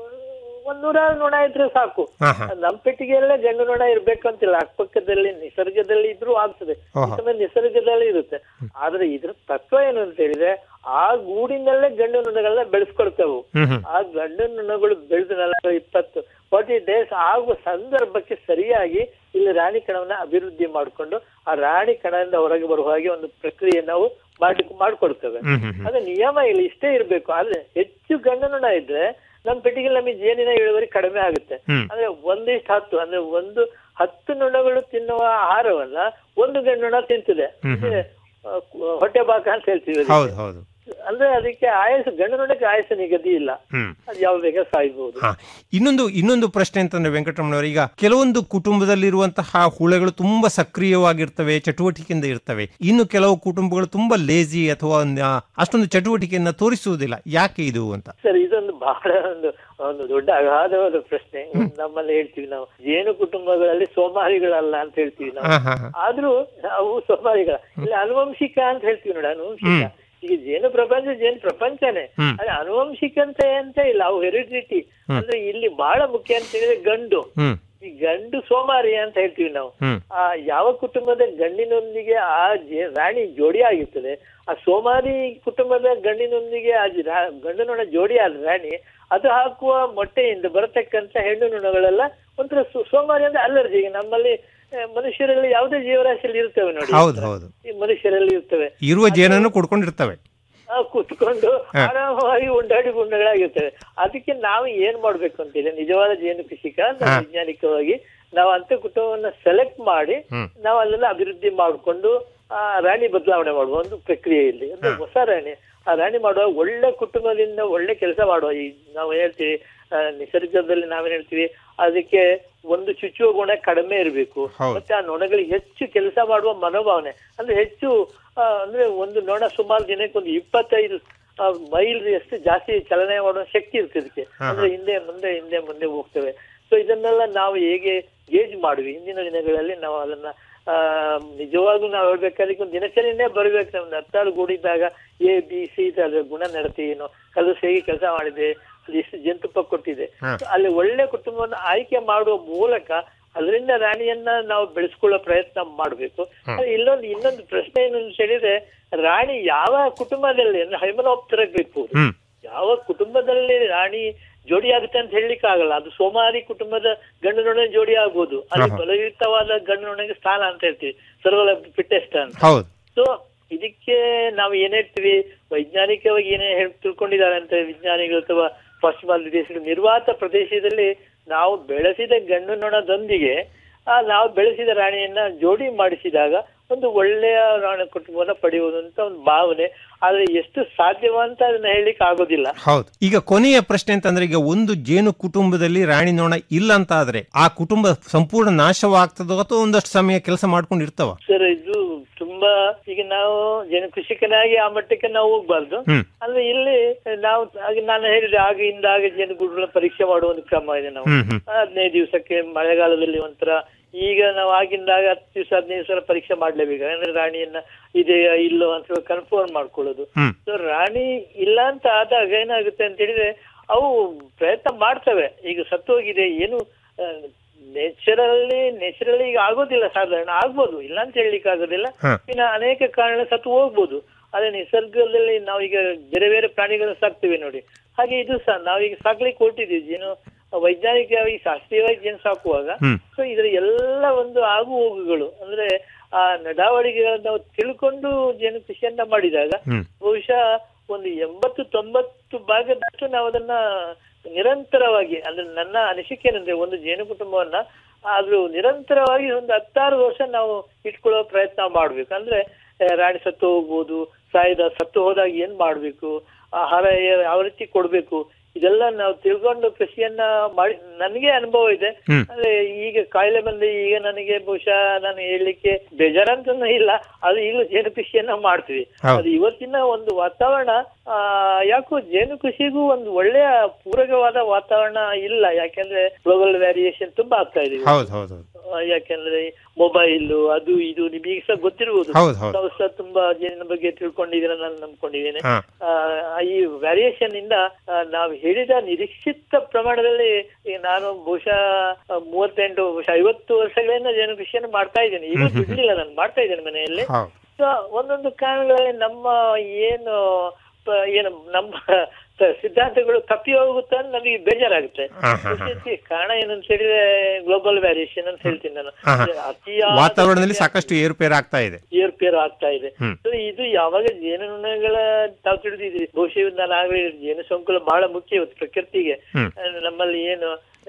S7: ಒಂದ್ ನೂರಾರು ನೊಣ ಇದ್ರೆ ಸಾಕು
S6: ಹಾ ಹಾ
S7: ನಮ್ ಪೆಟ್ಟಿಗೆಯಲ್ಲೇ ಗಂಡು ನೊಣ ಇರ್ಬೇಕು ಅಂತಿಲ್ಲ ಅಕ್ಕಪಕ್ಕದಲ್ಲಿ ನಿಸರ್ಗದಲ್ಲಿ ಇದ್ರೂ ಆಗ್ತದೆ
S6: ಓಹೋ.
S7: ಯಾಕಂದ್ರೆ ನಿಸರ್ಗದಲ್ಲಿ ಇರುತ್ತೆ ಆದ್ರೆ ಇದ್ರ ತತ್ವ ಏನು ಅಂತ ಹೇಳಿದ್ರೆ ಆ ಗೂಡಿನಲ್ಲೇ ಗಂಡು ನೊಣಗಳನ್ನ ಬೆಳೆಸ್ಕೊಳ್ತವು
S6: ಹ್ಮ್ ಹ್ಮ್
S7: ಆ ಗಂಡು ನೊಣಗಳು ಬೆಳೆದು ನಲವತ್ತು ಇಪ್ಪತ್ತು ಫಾರ್ಟಿ ಡೇಸ್ ಆಗುವ ಸಂದರ್ಭಕ್ಕೆ ಸರಿಯಾಗಿ ಇಲ್ಲಿ ರಾಣಿ ಕಣವನ್ನ ಅಭಿವೃದ್ಧಿ ಮಾಡಿಕೊಂಡು ಆ ರಾಣಿ ಕಣದಿಂದ ಹೊರಗೆ ಬರುವ ಹಾಗೆ ಒಂದು ಪ್ರಕ್ರಿಯೆ ನಾವು ಮಾಡಿ ಮಾಡ್ಕೊಡ್ತೇವೆ
S6: ಹ್ಮ್ ಹ್ಮ್ ಹ್ಮ್
S7: ಅದೇ ನಿಯಮ ಇಲ್ಲಿ ಇಷ್ಟೇ ಇರ್ಬೇಕು ಆದ್ರೆ ಹೆಚ್ಚು ಗಂಡು ನೊಣ ಇದ್ರೆ ನಮ್ ಪೆಟ್ಟಿಗೆ ನಮಗೆ ಜೇನಿನ ಇಳುವರಿ ಕಡಿಮೆ ಆಗುತ್ತೆ
S6: ಹ್ಮ್.
S7: ಅಂದ್ರೆ ಒಂದಿಷ್ಟು ಹತ್ತು ಅಂದ್ರೆ ಒಂದು ಹತ್ತು ನೊಣಗಳು ತಿನ್ನುವ ಆಹಾರವನ್ನ ಒಂದು ಗಂಡು ನೊಣ ತಿಂತಿದೆ
S6: ಹ್ಮ್ ಹ್ಮ್.
S7: ಅಂದ್ರೆ, ಆ, ಕು- ಹೊಟ್ಟೆ ಬಾಕ ಅಂತ ಹೇಳ್ತೀವಿ ಅದಕ್ಕೆ.
S6: ಹೌದು ಹೌದು
S7: ಅಂದ್ರೆ ಅದಕ್ಕೆ ಆಯಸ್ಸು ಗಂಡು ನೊಣಕ್ಕೆ ಆಯಸ್ಸು ನಿಗದಿ ಇಲ್ಲ
S6: ಹ್ಮ್
S7: ಅದು ಯಾವ ಬೇಗ ಸಾಯ್ಬಹುದು
S6: ಹಾ ಇನ್ನೊಂದು ಇನ್ನೊಂದು ಪ್ರಶ್ನೆ ಅಂತಂದ್ರೆ ವೆಂಕಟರಮಣವ್ರ ಈಗ ಕೆಲವೊಂದು ಕುಟುಂಬದಲ್ಲಿರುವಂತಹ ಹುಳೆಗಳು ತುಂಬಾ ಸಕ್ರಿಯವಾಗಿರ್ತವೆ ಚಟುವಟಿಕೆಯಿಂದ ಇರ್ತವೆ ಇನ್ನು ಕೆಲವು ಕುಟುಂಬಗಳು ತುಂಬಾ ಲೇಜಿ ಅಥವಾ ಒಂದು, ಆ, ಅಷ್ಟೊಂದು ಚಟುವಟಿಕೆಯನ್ನ ತೋರಿಸುವುದಿಲ್ಲ ಯಾಕೆ ಇದು ಅಂತ
S7: ಸರ್ ಇದೊಂದು ಬಹಳ ಒಂದು ಒಂದು ದೊಡ್ಡ ಅಗಾಧವಾದ ಪ್ರಶ್ನೆ ನಮ್ಮಲ್ಲಿ ಹೇಳ್ತೀವಿ ನಾವು ಜೇನು ಕುಟುಂಬಗಳಲ್ಲಿ ಸೋಮಾರಿಗಳಲ್ಲ ಅಂತ ಹೇಳ್ತೀವಿ ನಾವು
S6: ಹಾ ಹಾ ಹಾ
S7: ಆದ್ರೂ ಅವು ಸೋಮಾರಿಗಳ ಇಲ್ಲ ಅನುವಂಶಿಕ ಅಂತ ಹೇಳ್ತೀವಿ ನೋಡಿ ಅನುವಂಶಿಕ ಈಗ ಜೇನು ಪ್ರಪಂಚ ಜೇನು ಪ್ರಪಂಚನೇ
S6: ಹ್ಮ್.
S7: ಅದೇ ಅನುವಂಶಿಕ ಅಂತ ಅಂತ ಇಲ್ಲ ಅವು ಹೆರಿಡಿಟಿ ಅಂದ್ರೆ ಇಲ್ಲಿ ಬಹಳ ಮುಖ್ಯ ಅಂತ ಹೇಳಿದ್ರೆ ಗಂಡು
S6: ಹ್ಮ್
S7: ಈ ಗಂಡು ಸೋಮಾರಿ ಅಂತ ಹೇಳ್ತೀವಿ ನಾವು
S6: ಹ್ಮ್
S7: ಆ ಯಾವ ಕುಟುಂಬದ ಗಂಡಿನೊಂದಿಗೆ ಆ ಜೇ- ರಾಣಿ ಜೋಡಿ ಆಗಿರ್ತದೆ ಆ ಸೋಮಾರಿ ಕುಟುಂಬದ ಗಂಡಿನೊಂದಿಗೆ ಆ ಜ- ರಾ- ಗಂಡು ನೊಣ ಜೋಡಿ ಆದ ರಾಣಿ ಅದು ಹಾಕುವ ಮೊಟ್ಟೆಯಿಂದ ಬರತಕ್ಕಂತ ಹೆಣ್ಣು ನೊಣಗಳೆಲ್ಲ ಒಂಥರ ಸೋ- ಸೋಮಾರಿ ಅಂದ್ರೆ ಅಲರ್ಜಿ ಈಗ ನಮ್ಮಲ್ಲಿ ಆ, ಮನುಷ್ಯರಲ್ಲಿ ಯಾವುದೇ ಜೀವರಾಶಿಯಲ್ಲಿ ಇರ್ತವೆ ನೋಡಿ
S6: ಹೌದು ಹೌದು
S7: ಈ ಮನುಷ್ಯರಲ್ಲಿ ಇರ್ತವೆ
S6: ಇರುವ ಜೇನನ್ನು ಕುಡ್ಕೊಂಡಿರ್ತವೆ
S7: ಆ, ಕೂತ್ಕೊಂಡು ಆರಾಮವಾಗಿ ಉಂಡಾಡಿ ಗುಂಡಗಳಾಗಿರ್ತವೆ ಅದಕ್ಕೆ ನಾವು ಏನ್ ಮಾಡ್ಬೇಕು ಅಂತಿದೆ ನಿಜವಾದ ಜೇನು ಕೃಷಿಕ ನಾವು ವೈಜ್ಞಾನಿಕವಾಗಿ ನಾವು ಅಂತ ಕುಟುಂಬವನ್ನ ಸೆಲೆಕ್ಟ್ ಮಾಡಿ
S6: ಹ್ಮ್.
S7: ನಾವು ಅದನ್ನ ಅಭಿವೃದ್ಧಿ ಮಾಡಿಕೊಂಡು ಆ ರಾಣಿ ಬದಲಾವಣೆ ಮಾಡುವ ಒಂದು ಪ್ರಕ್ರಿಯೆಯಲ್ಲಿ ಅಂದ್ರೆ ಹೊಸ ರಾಣಿ ಆ ರಾಣಿ ಮಾಡುವ ಒಳ್ಳೆ ಕುಟುಂಬದಿಂದ ಒಳ್ಳೆ ಕೆಲಸ ಮಾಡುವ ಈ ನಾವು ಹೇಳ್ತೀವಿ ಆ, ನಿಸರ್ಗದಲ್ಲಿ ನಾವೇನ್ ಹೇಳ್ತೀವಿ ಅದಕ್ಕೆ ಒಂದು ಚುಚ್ಚುವ ಗುಣ ಕಡಿಮೆ ಇರಬೇಕು
S6: ಹೌದು.
S7: ಮತ್ತೆ ಆ ನೊಣಗಳಿಗೆ ಹೆಚ್ಚು ಕೆಲಸ ಮಾಡುವ ಮನೋಭಾವನೆ ಅಂದ್ರೆ ಹೆಚ್ಚು ಆ, ಅಂದ್ರೆ ಒಂದು ನೊಣ ಸುಮಾರು ದಿನಕ್ಕೆ ಒಂದು ಇಪ್ಪತ್ತೈದು ಆ, ಮೈಲ್ ಎಷ್ಟು ಜಾಸ್ತಿ ಚಲನೆ ಮಾಡುವ ಶಕ್ತಿ ಇರ್ತದೆ ಇದಕ್ಕೆ
S6: ಹಾ,
S7: ಅಂದ್ರೆ ಹಿಂದೆ ಮುಂದೆ ಹಿಂದೆ ಮುಂದೆ ಹೋಗ್ತೇವೆ ಸೊ ಇದನ್ನೆಲ್ಲ ನಾವು ಹೇಗೆ ಗೇಜ್ ಮಾಡುವಿ ಹಿಂದಿನ ದಿನಗಳಲ್ಲಿ ನಾವು ಅದನ್ನ ಆ ನಿಜವಾಗ್ಲೂ ನಾವು ಹೇಳ್ಬೇಕಾದ್ರೆ ಒಂದು ದಿನಚರಿನೇ ಬರ್ಬೇಕು ನಮ್ದು ಹತ್ತಾರು ಗೂಡಿದ್ದಾಗ ಎ ಬಿ ಸಿ ಅದ್ರ ಗುಣ ನಡತೆ ಏನು ಕಲಸು ಹೇಗೆ ಕೆಲಸ ಮಾಡಿದೆ ಅಲ್ಲಿ ಎಷ್ಟು ಜಂತುಪ್ಪ ಕೊಟ್ಟಿದೆ
S6: ಹಾ.
S7: So ಅಲ್ಲಿ ಒಳ್ಳೆ ಕುಟುಂಬವನ್ನು ಆಯ್ಕೆ ಮಾಡುವ ಮೂಲಕ ಅದರಿಂದ ರಾಣಿಯನ್ನ ನಾವು ಬೆಳೆಸ್ಕೊಳ್ಳೋ ಪ್ರಯತ್ನ ಮಾಡ್ಬೇಕು ಆದ್ರೆ ಇಲ್ಲೊಂದು ಇನ್ನೊಂದು ಪ್ರಶ್ನೆ ಏನು ಅಂತ ಹೇಳಿದ್ರೆ ರಾಣಿ ಯಾವ ಕುಟುಂಬದಲ್ಲಿ ಅಂದ್ರೆ ಹೈಮನೋಪ್ತರ ಗ್ರಿಪ್ಪು
S6: ಹ್ಮ್
S7: ಯಾವ ಕುಟುಂಬದಲ್ಲಿ ರಾಣಿ ಜೋಡಿ ಆಗುತ್ತೆ ಅಂತ ಹೇಳಲಿಕ್ಕೆ ಆಗಲ್ಲ ಅದು ಸೋಮಾರಿ ಕುಟುಂಬದ ಗಂಡು ನೊಣ ಜೋಡಿ ಆಗ್ಬೋದು ಅಲ್ಲಿ
S6: ಆಹಾ.
S7: ಬಲಯುತವಾದ ಗಂಡು ನೊಣಗೆ ಸ್ಥಾನ ಅಂತ ಹೇಳ್ತೀವಿ ಸರ್ವಲ ಫಿಟ್ಟೆಸ್ಟ್ ಅಂತ
S6: ಹೌದು
S7: ಸೊ ಇದಕ್ಕೆ ನಾವು ಏನ್ ಹೇಳ್ತೀವಿ ವೈಜ್ಞಾನಿಕವಾಗಿ ಏನೇ ಹೇಳ್ ತಿಳ್ಕೊಂಡಿದ್ದಾರೆ ಅಂತ ವಿಜ್ಞಾನಿಗಳು ಅಥವಾ ಪಶ್ಚಿಮಾದ ದೇಶಗಳು ನಿರ್ವಾತ ಪ್ರದೇಶದಲ್ಲಿ ನಾವು ಬೆಳೆಸಿದ ಗಂಡು ನೊಣದೊಂದಿಗೆ ಆ ನಾವು ಬೆಳೆಸಿದ ರಾಣಿಯನ್ನ ಜೋಡಿ ಮಾಡಿಸಿದಾಗ ಒಂದು ಒಳ್ಳೆಯ ರಾಣಿ ಕುಟುಂಬವನ್ನ ಪಡೆಯುವುದು ಅಂತ ಒಂದು ಭಾವನೆ ಆದ್ರೆ ಎಷ್ಟು ಸಾಧ್ಯವಂತ ಅದನ್ನ ಹೇಳಲಿಕ್ಕೆ ಆಗೋದಿಲ್ಲ
S6: ಹೌದು ಈಗ ಕೊನೆಯ ಪ್ರಶ್ನೆ ಅಂತಂದ್ರೆ ಈಗ ಒಂದು ಜೇನು ಕುಟುಂಬದಲ್ಲಿ ರಾಣಿ ನೊಣ ಇಲ್ಲ ಅಂತ ಆದ್ರೆ ಆ ಕುಟುಂಬ ಸಂಪೂರ್ಣ ನಾಶವಾಗ್ತದೋ ಅಥವಾ ಒಂದಷ್ಟು ಸಮಯ ಕೆಲಸ ಮಾಡ್ಕೊಂಡು ಇರ್ತಾವ
S7: ಸರ್ ಇದು ತುಂಬಾ ಈಗ ನಾವು ಜನ ಕೃಷಿಕನಾಗಿ ಆ ಮಟ್ಟಕ್ಕೆ ನಾವು ಹೋಗ್ಬಾರ್ದು
S6: ಹ್ಮ್
S7: ಅಂದ್ರೆ ಇಲ್ಲಿ ನಾವು ಆಗ ನಾನು ಹೇಳಿದೆ ಆಗಿಂದ ಆಗ ಜೇನುಗೂಡುಗಳ ಪರೀಕ್ಷೆ ಮಾಡುವ ಒಂದು ಕ್ರಮ ಇದೆ ನಾವು
S6: ಹ್ಮ್ ಹ್ಮ್
S7: ಹದಿನೈದು ದಿವಸಕ್ಕೆ ಮಳೆಗಾಲದಲ್ಲಿ ಒಂಥರ ಈಗ ನಾವು ಆಗಿಂದಾಗ ಹತ್ತು ದಿವಸ ಹದಿನೈದು ದಿವಸ ಪರೀಕ್ಷೆ ಮಾಡ್ಲೇಬೇಕು ಅಂದ್ರೆ ರಾಣಿಯನ್ನ ಇದೆಯಾ ಇಲ್ಲೋ ಅಂತ ಕನ್ಫರ್ಮ್ ಮಾಡ್ಕೊಳ್ಳೋದು
S6: ಹ್ಮ್
S7: ಸೊ ರಾಣಿ ಇಲ್ಲ ಅಂತ ಆದಾಗ ಏನಾಗುತ್ತೆ ಅಂತ ಹೇಳಿದ್ರೆ ಅವು ಪ್ರಯತ್ನ ಮಾಡ್ತವೆ ಈಗ ಸತ್ತು ಹೋಗಿದೆ ಏನು ನೇಚರಲ್ಲಿ ನೇಚರಲ್ಲಿ ಈಗ ಆಗೋದಿಲ್ಲ ಸಾಧಾರಣ ಆಗ್ಬೋದು ಇಲ್ಲ ಅಂತ ಹೇಳಲಿಕ್ಕೆ ಆಗೋದಿಲ್ಲ
S6: ಹ.
S7: ಇನ್ನ ಅನೇಕ ಕಾರಣ ಸತ್ತು ಹೋಗ್ಬೋದು ಅದೇ ನಿಸರ್ಗದಲ್ಲಿ ನಾವೀಗ ಬೇರೆ ಬೇರೆ ಪ್ರಾಣಿಗಳನ್ನ ಸಾಕ್ತಿವಿ ನೋಡಿ ಹಾಗೆ ಇದು ಸಹ ನಾವೀಗ ಸಾಕ್ಲಿಕ್ಕೆ ಹೊರಟಿದೀವಿ ಜೇನು ವೈಜ್ಞಾನಿಕವಾಗಿ ಶಾಸ್ತ್ರೀಯವಾಗಿ ಜೇನು ಸಾಕುವಾಗ
S6: ಹ್ಮ್.
S7: ಸೊ ಇದರ ಎಲ್ಲ ಒಂದು ಆಗು ಹೋಗುಗಳು ಅಂದ್ರೆ ಆ ನಡಾವಳಿಕೆಗಳನ್ನ ನಾವು ತಿಳ್ಕೊಂಡು ಜೇನು ಕೃಷಿಯನ್ನ ಮಾಡಿದಾಗ
S6: ಹ್ಮ್.
S7: ಬಹುಶಃ ಒಂದು ಎಂಬತ್ತು ತೊಂಬತ್ತು ಭಾಗದಷ್ಟು ನಾವು ಅದನ್ನ ನಿರಂತರವಾಗಿ ಅಂದ್ರೆ ನನ್ನ ಅನಿಸಿಕೆ ಏನಂದ್ರೆ ಒಂದು ಜೇನು ಕುಟುಂಬವನ್ನ ಆದ್ರೂ ನಿರಂತರವಾಗಿ ಒಂದು ಹತ್ತಾರು ವರ್ಷ ನಾವು ಇಟ್ಕೊಳ್ಳೋ ಪ್ರಯತ್ನ ಮಾಡ್ಬೇಕು ಅಂದ್ರೆ ಆ, ರಾಣಿ ಸತ್ತು ಹೋಗ್ಬೋದು ಸಾಯ್ದ ಸತ್ತು ಹೋದಾಗ ಏನ್ ಮಾಡ್ಬೇಕು ಆಹಾರ ಯಾ- ಯಾವ ರೀತಿ ಕೊಡ್ಬೇಕು ಇದೆಲ್ಲ ನಾವು ತಿಳ್ಕೊಂಡು ಕೃಷಿಯನ್ನ ಮಾಡಿ ನನಗೆ ಅನುಭವ ಇದೆ
S6: ಹ್ಮ್.
S7: ಅಂದ್ರೆ ಈಗ ಕಾಯಿಲೆ ಬಂದು ಈಗ ನನಗೆ ಬಹುಶಃ ನಾನು ಹೇಳಲಿಕ್ಕೆ ಬೇಜಾರಂತನೂ ಇಲ್ಲ ಅದು ಈಗಲೂ ಜೇನು ಕೃಷಿಯನ್ನ ಮಾಡ್ತೀವಿ
S6: ಹೌದು.
S7: ಅದು ಇವತ್ತಿನ ಒಂದು ವಾತಾವರಣ ಆ ಯಾಕೋ ಜೇನು ಕೃಷಿಗೂ ಒಂದು ಒಳ್ಳೆಯ ಪೂರಕವಾದ ವಾತಾವರಣ ಇಲ್ಲ ಯಾಕೆಂದ್ರೆ ಗ್ಲೋಬಲ್ ವ್ಯಾರಿಯೇಷನ್ ತುಂಬಾ ಆಗ್ತಾ ಇದೆ
S6: ಹೌದು ಹೌದು ಹೌದು
S7: ಆ, ಯಾಕೆಂದ್ರೆ ಮೊಬೈಲ್ ಅದು ಇದು ನಿಮಗೆ ಸಹ ಗೊತ್ತಿರ್ಬೋದು
S6: ಹೌದು, ಹೌದು.
S7: ತಾವು ಸಹ ತುಂಬಾ ಜೇನಿನ ಬಗ್ಗೆ ತಿಳ್ಕೊಂಡಿದ್ದೀರ ನಾನು ನಂಬ್ಕೊಂಡಿದ್ದೇನೆ
S6: ಹಾ.
S7: ಆ, ಈ ವ್ಯಾರಿಯೇಷನ್ ಇಂದ ಆ, ನಾವು ಹೇಳಿದ ನಿರೀಕ್ಷಿತ ಪ್ರಮಾಣದಲ್ಲಿ ಈ ನಾನು ಬಹುಶಃ ಆ, ಮೂವತ್ತೆಂಟು ಬಹುಶಃ ಐವತ್ತು ವರ್ಷಗಳಿಂದ ಜೇನು ಕೃಷಿಯನ್ನು ಮಾಡ್ತಾ ಇದ್ದೇನೆ ಈಗ ಬಿಡ್ಲಿಲ್ಲ ನಾನು ಮಾಡ್ತಾ ಇದ್ದೇನೆ ಮನೆಯಲ್ಲಿ
S6: ಹೌದು
S7: ಸೊ ಒಂದೊಂದು ಕಾರಣಗಳಲ್ಲಿ ನಮ್ಮ ಏನು ಪ- ಏನು ನಮ್ಮ ತ- ಸಿದ್ಧಾಂತಗಳು ತಪ್ಪಿ ಹೋಗುತ್ತೆ ಅಂತ ನಮಗೆ ಬೇಜಾರಾಗುತ್ತೆ
S6: ಹಾ, ಹಾ, ಹಾ.
S7: ಕೃಷಿ ಕಾರಣ ಏನಂತ ಹೇಳಿದ್ರೆ ಗ್ಲೋಬಲ್ ವ್ಯಾರಿಯೇಷನ್ ಅಂತ ಹೇಳ್ತೀನಿ ನಾನು
S6: ಹಾ, ಹಾ.
S7: ಅತಿಯಾದ
S6: ವಾತಾವರಣದಲ್ಲಿ ಸಾಕಷ್ಟು ಏರುಪೇರು ಆಗ್ತಾ ಇದೆ
S7: ಏರ್ಪೇರು ಆಗ್ತಾ ಇದೆ
S6: ಹ್ಮ್.
S7: ಸೊ ಇದು ಯಾವಾಗ ಜೇನುನೊಣಗಳ ತಾವು ತಿಳಿದಿದ್ರಿ ಬಹುಶಃ ಇವ್ರು ನಾನು ಆಗಲೇ ಹೇಳಿದ್ದು, ಜೇನು ಸಂಕುಲ ಬಹಳ ಮುಖ್ಯ ಇವತ್ತು ಪ್ರಕೃತಿಗೆ
S6: ಹ್ಮ್.
S7: ಆ, ನಮ್ಮಲ್ಲಿ ಏನು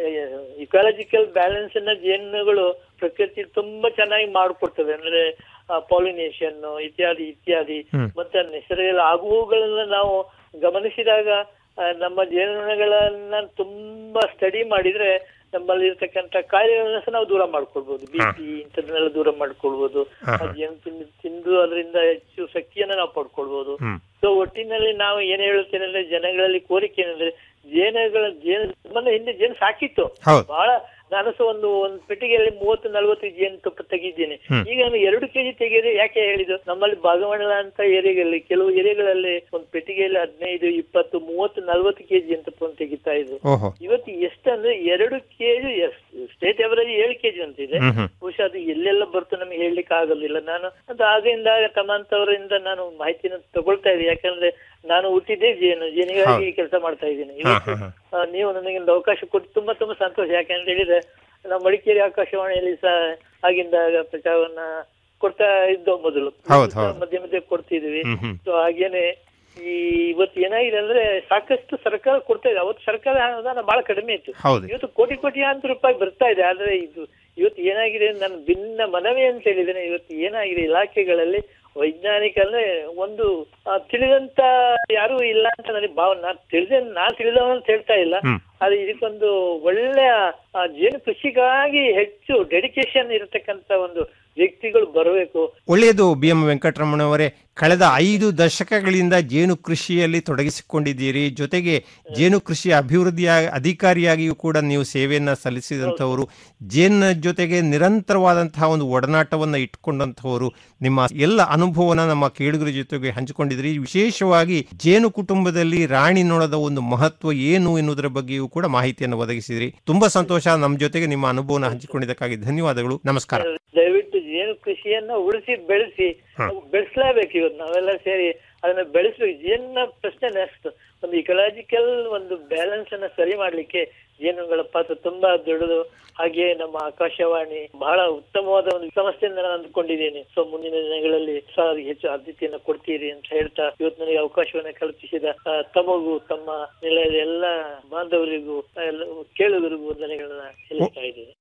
S7: ಇಕಾಲಜಿಕಲ್ ಬ್ಯಾಲೆನ್ಸ್ ಅನ್ನ ಜೇನುಗಳು ಪ್ರಕೃತಿ ತುಂಬಾ ಚೆನ್ನಾಗಿ ಮಾಡಿಕೊಡ್ತದೆ ಅಂದ್ರೆ ಪಾಲಿನೇಷನ್ ಇತ್ಯಾದಿ ಇತ್ಯಾದಿ
S6: ಹ್ಮ್.
S7: ಮತ್ತೆ ನಿಸರ್ಗದ ಆಗುವುಗಳನ್ನ ನಾವು ಗಮನಿಸಿದಾಗ ಆ, ನಮ್ಮ ಜೇನುನೊಣಗಳನ್ನ ತುಂಬಾ ಸ್ಟಡಿ ಮಾಡಿದ್ರೆ ನಮ್ಮಲ್ಲಿ ಇರ್ತಕ್ಕಂಥ ಕಾಯಿಲೆಗಳನ್ನ ಸಹ ನಾವು ದೂರ ಮಾಡ್ಕೊಳ್ಬಹುದು ಬಿ ಪಿ ಇಂಥದನ್ನೆಲ್ಲ ದೂರ ಮಾಡ್ಕೊಳ್ಬಹುದು
S6: ಹಾ,
S7: ಆ ಜೇನು ತಿಂದು ತಿಂದು ಅದರಿಂದ ಹೆಚ್ಚು ಶಕ್ತಿಯನ್ನ ನಾವು ಪಡ್ಕೊಳ್ಬಹುದು
S6: ಹ್ಮ್.
S7: ಸೊ ಒಟ್ಟಿನಲ್ಲಿ ನಾವು ಏನ್ ಹೇಳುತ್ತೇನೆ ಅಂದ್ರೆ ಜನಗಳಲ್ಲಿ ಕೋರಿಕೆ ಏನಂದ್ರೆ ಜೇನುಗಳ ಜೇನು ನಮ್ಮನ್ನ ಹಿಂದೆ ಜೇನು ಸಾಕಿತ್ತು
S6: ಹೌದು.
S7: ಬಹಳ ನಾನು ಸಹ ಒಂದು ಒಂದು ಪೆಟ್ಟಿಗೆಯಲ್ಲಿ ಮೂವತ್ತು ನಲವತ್ತು ಜೇನು ತುಪ್ಪ ತೆಗಿದ್ದೀನಿ
S6: ಹ್ಮ್.
S7: ಈಗ ನಾನು ಎರಡು ಕೆಜಿ ತೆಗೆಯೋದು ಯಾಕೆ ಹೇಳಿದ್ದು ನಮ್ಮಲ್ಲಿ ಭಾಗಮಂಡಲ ಅಂತ ಏರಿಯಾಗಳಲ್ಲಿ ಕೆಲವು ಏರಿಯಾಗಳಲ್ಲಿ ಒಂದು ಪೆಟ್ಟಿಗೆಯಲ್ಲಿ ಹದಿನೈದು ಇಪ್ಪತ್ತು ಮೂವತ್ತು ನಲವತ್ತು ಕೆಜಿ ಅಂತ ತುಪ್ಪವನ್ನು ತೆಗಿತಾ ಇದ್ರು
S6: ಓಹೋ
S7: ಇವತ್ತು ಎಷ್ಟಂದ್ರೆ ಎರಡು ಕೆಜಿ ಸ್ಟೇಟ್ ಅವರೇಜ್ ಏಳು ಕೆಜಿ ಅಂತಿದೆ
S6: ಹ್ಮ್ ಹ್ಮ್
S7: ಬಹುಶಃ ಅದು ಎಲ್ಲೆಲ್ಲ ಬರ್ತು ನಮಗೆ ಹೇಳಲಿಕ್ಕೆ ಆಗೋದಿಲ್ಲ ನಾನು ಅದು ಆಗಿಂದ ತಮ್ಮಂತವರಿಂದ ನಾನು ಮಾಹಿತಿನ ತಗೊಳ್ತಾ ಇದ್ದೀನಿ ಯಾಕಂದ್ರೆ ನಾನು ಹುಟ್ಟಿದ್ದೇ ಜೇನು ಜೇನಿಗಾಗಿ ಕೆಲಸ ಮಾಡ್ತಾ ಇದ್ದೀನಿ ಇವತ್ತು
S6: ಹಾ, ಹಾ.
S7: ಆ, ನೀವು ನನಗೆ ಒಂದು ಅವಕಾಶ ಕೊಟ್ಟು ತುಂಬಾ ತುಂಬಾ ಸಂತೋಷ ಯಾಕಂತ ಹೇಳಿದ್ರೆ ನಾವು ಮಡಿಕೇರಿ ಆಕಾಶವಾಣಿಯಲ್ಲಿ ಸಹ ಆಗಿಂದ ಪ್ರಚಾರವನ್ನ ಕೊಡ್ತಾ ಇದ್ದೋ ಮೊದಲು
S6: ಹೌದು,
S7: ಸಹ
S6: ಹೌದು.
S7: ಮಧ್ಯೆ ಮಧ್ಯೆ ಕೊಡ್ತಿದ್ವಿ
S6: ಹ್ಮ್ ಹ್ಮ್
S7: ಸೊ ಹಾಗೇನೆ ಈ ಇವತ್ತು ಏನಾಗಿದೆ ಅಂದ್ರೆ ಸಾಕಷ್ಟು ಸರ್ಕಾರ ಕೊಡ್ತಾ ಇದೆ ಅವತ್ತು ಸರ್ಕಾರ ಅನುದಾನ ಬಹಳ ಕಡಿಮೆ ಇತ್ತು
S6: ಹೌದು
S7: ಇವತ್ತು ಕೋಟಿ ಕೋಟ್ಯಾಂತರ ರೂಪಾಯಿ ಬರ್ತಾ ಇದೆ ಆದ್ರೆ ಇದು ಇವತ್ತು ಏನಾಗಿದೆ ನನ್ನ ಭಿನ್ನ ಮನವಿ ಅಂತ ಹೇಳಿದ್ದೇನೆ ಇವತ್ತು ಏನಾಗಿದೆ ಇಲಾಖೆಗಳಲ್ಲಿ ವೈಜ್ಞಾನಿಕ ಅಂದ್ರೆ ಒಂದು ಆ, ತಿಳಿದಂತ ಯಾರು ಇಲ್ಲ ಅಂತ ನನಗೆ ಭಾವ ನಾನು ತಿಳಿದ ನಾನ್ ತಿಳಿದವನು ಅಂತ ಹೇಳ್ತಾ ಇಲ್ಲ
S6: ಹ್ಮ್.
S7: ಆದ್ರೆ ಇದಕ್ಕೊಂದು ಒಳ್ಳೆಯ ಆ, ಜೇನು ಕೃಷಿಗಾಗಿ ಹೆಚ್ಚು ಡೆಡಿಕೇಶನ್ ಇರತಕ್ಕಂತ ಒಂದು ವ್ಯಕ್ತಿಗಳು ಬರಬೇಕು
S6: ಒಳ್ಳೆಯದು ಬಿ ಎಂ ವೆಂಕಟರಮಣವರೇ ಕಳೆದ ಐದು ದಶಕಗಳಿಂದ ಜೇನು ಕೃಷಿಯಲ್ಲಿ ತೊಡಗಿಸಿಕೊಂಡಿದ್ದೀರಿ ಜೊತೆಗೆ ಜೇನು ಕೃಷಿ ಅಭಿವೃದ್ಧಿಯ ಅಧಿಕಾರಿಯಾಗಿಯೂ ಕೂಡ ನೀವು ಸೇವೆಯನ್ನ ಸಲ್ಲಿಸಿದಂಥವರು ಜೇನಿನ ಜೊತೆಗೆ ನಿರಂತರವಾದಂತಹ ಒಂದು ಒಡನಾಟವನ್ನು ಇಟ್ಕೊಂಡಂತಹವರು ನಿಮ್ಮ ಎಲ್ಲ ಅನುಭವನ ನಮ್ಮ ಕೇಳುಗರ ಜೊತೆಗೆ ಹಂಚಿಕೊಂಡಿದ್ರಿ ವಿಶೇಷವಾಗಿ ಜೇನು ಕುಟುಂಬದಲ್ಲಿ ರಾಣಿ ನೊಣದ ಒಂದು ಮಹತ್ವ ಏನು ಎನ್ನುವುದರ ಬಗ್ಗೆಯೂ ಕೂಡ ಮಾಹಿತಿಯನ್ನು ಒದಗಿಸಿದ್ರಿ ತುಂಬಾ ಸಂತೋಷ ನಮ್ಮ ಜೊತೆಗೆ ನಿಮ್ಮ ಅನುಭವನ ಹಂಚಿಕೊಂಡಿದ್ದಕ್ಕಾಗಿ ಧನ್ಯವಾದಗಳು ನಮಸ್ಕಾರ
S7: ದಯವಿಟ್ಟು ಜೇನು ಕೃಷಿಯನ್ನ ಉಳಿಸಿ ಬೆಳೆಸಿ ಬೆಳೆಸಲೇಬೇಕು ಇವತ್ತು ನಾವೆಲ್ಲ ಸೇರಿ ಅದನ್ನ ಬೆಳೆಸ್ಬೇಕು ಜೇನಿನ ಪ್ರಶ್ನೆ ನೆಕ್ಸ್ಟ್ ಒಂದು ಇಕಲಾಜಿಕಲ್ ಒಂದು ಬ್ಯಾಲೆನ್ಸ್ ಅನ್ನ ಸರಿ ಮಾಡ್ಲಿಕ್ಕೆ ಜೇನುಗಳ ಪಾತ್ರ ತುಂಬಾ ದೊಡ್ಡದು ಹಾಗೆ ನಮ್ಮ ಆಕಾಶವಾಣಿ ಬಹಳ ಉತ್ತಮವಾದ ಒಂದು ಸಮಸ್ಯೆಯಿಂದ ನಾನು ಅಂದ್ಕೊಂಡಿದ್ದೇನೆ ಸೊ ಮುಂದಿನ ದಿನಗಳಲ್ಲಿ ಸಹ ಅದಕ್ಕೆ ಹೆಚ್ಚು ಆದ್ಯತೆಯನ್ನು ಕೊಡ್ತೀರಿ ಅಂತ ಹೇಳ್ತಾ ಇವತ್ತು ನನಗೆ ಅವಕಾಶವನ್ನ ಕಲ್ಪಿಸಿದ ಆ, ತಮಗೂ ತಮ್ಮ ನಿಲಯದ ಎಲ್ಲ ಬಾಂಧವರಿಗೂ ಆ, ಎಲ್ಲ ಕೇಳುಗರಿಗೂ ವಂದನೆಗಳನ್ನ ಸಲ್ಲಿಸ್ತಾ ಇದ್ದೇನೆ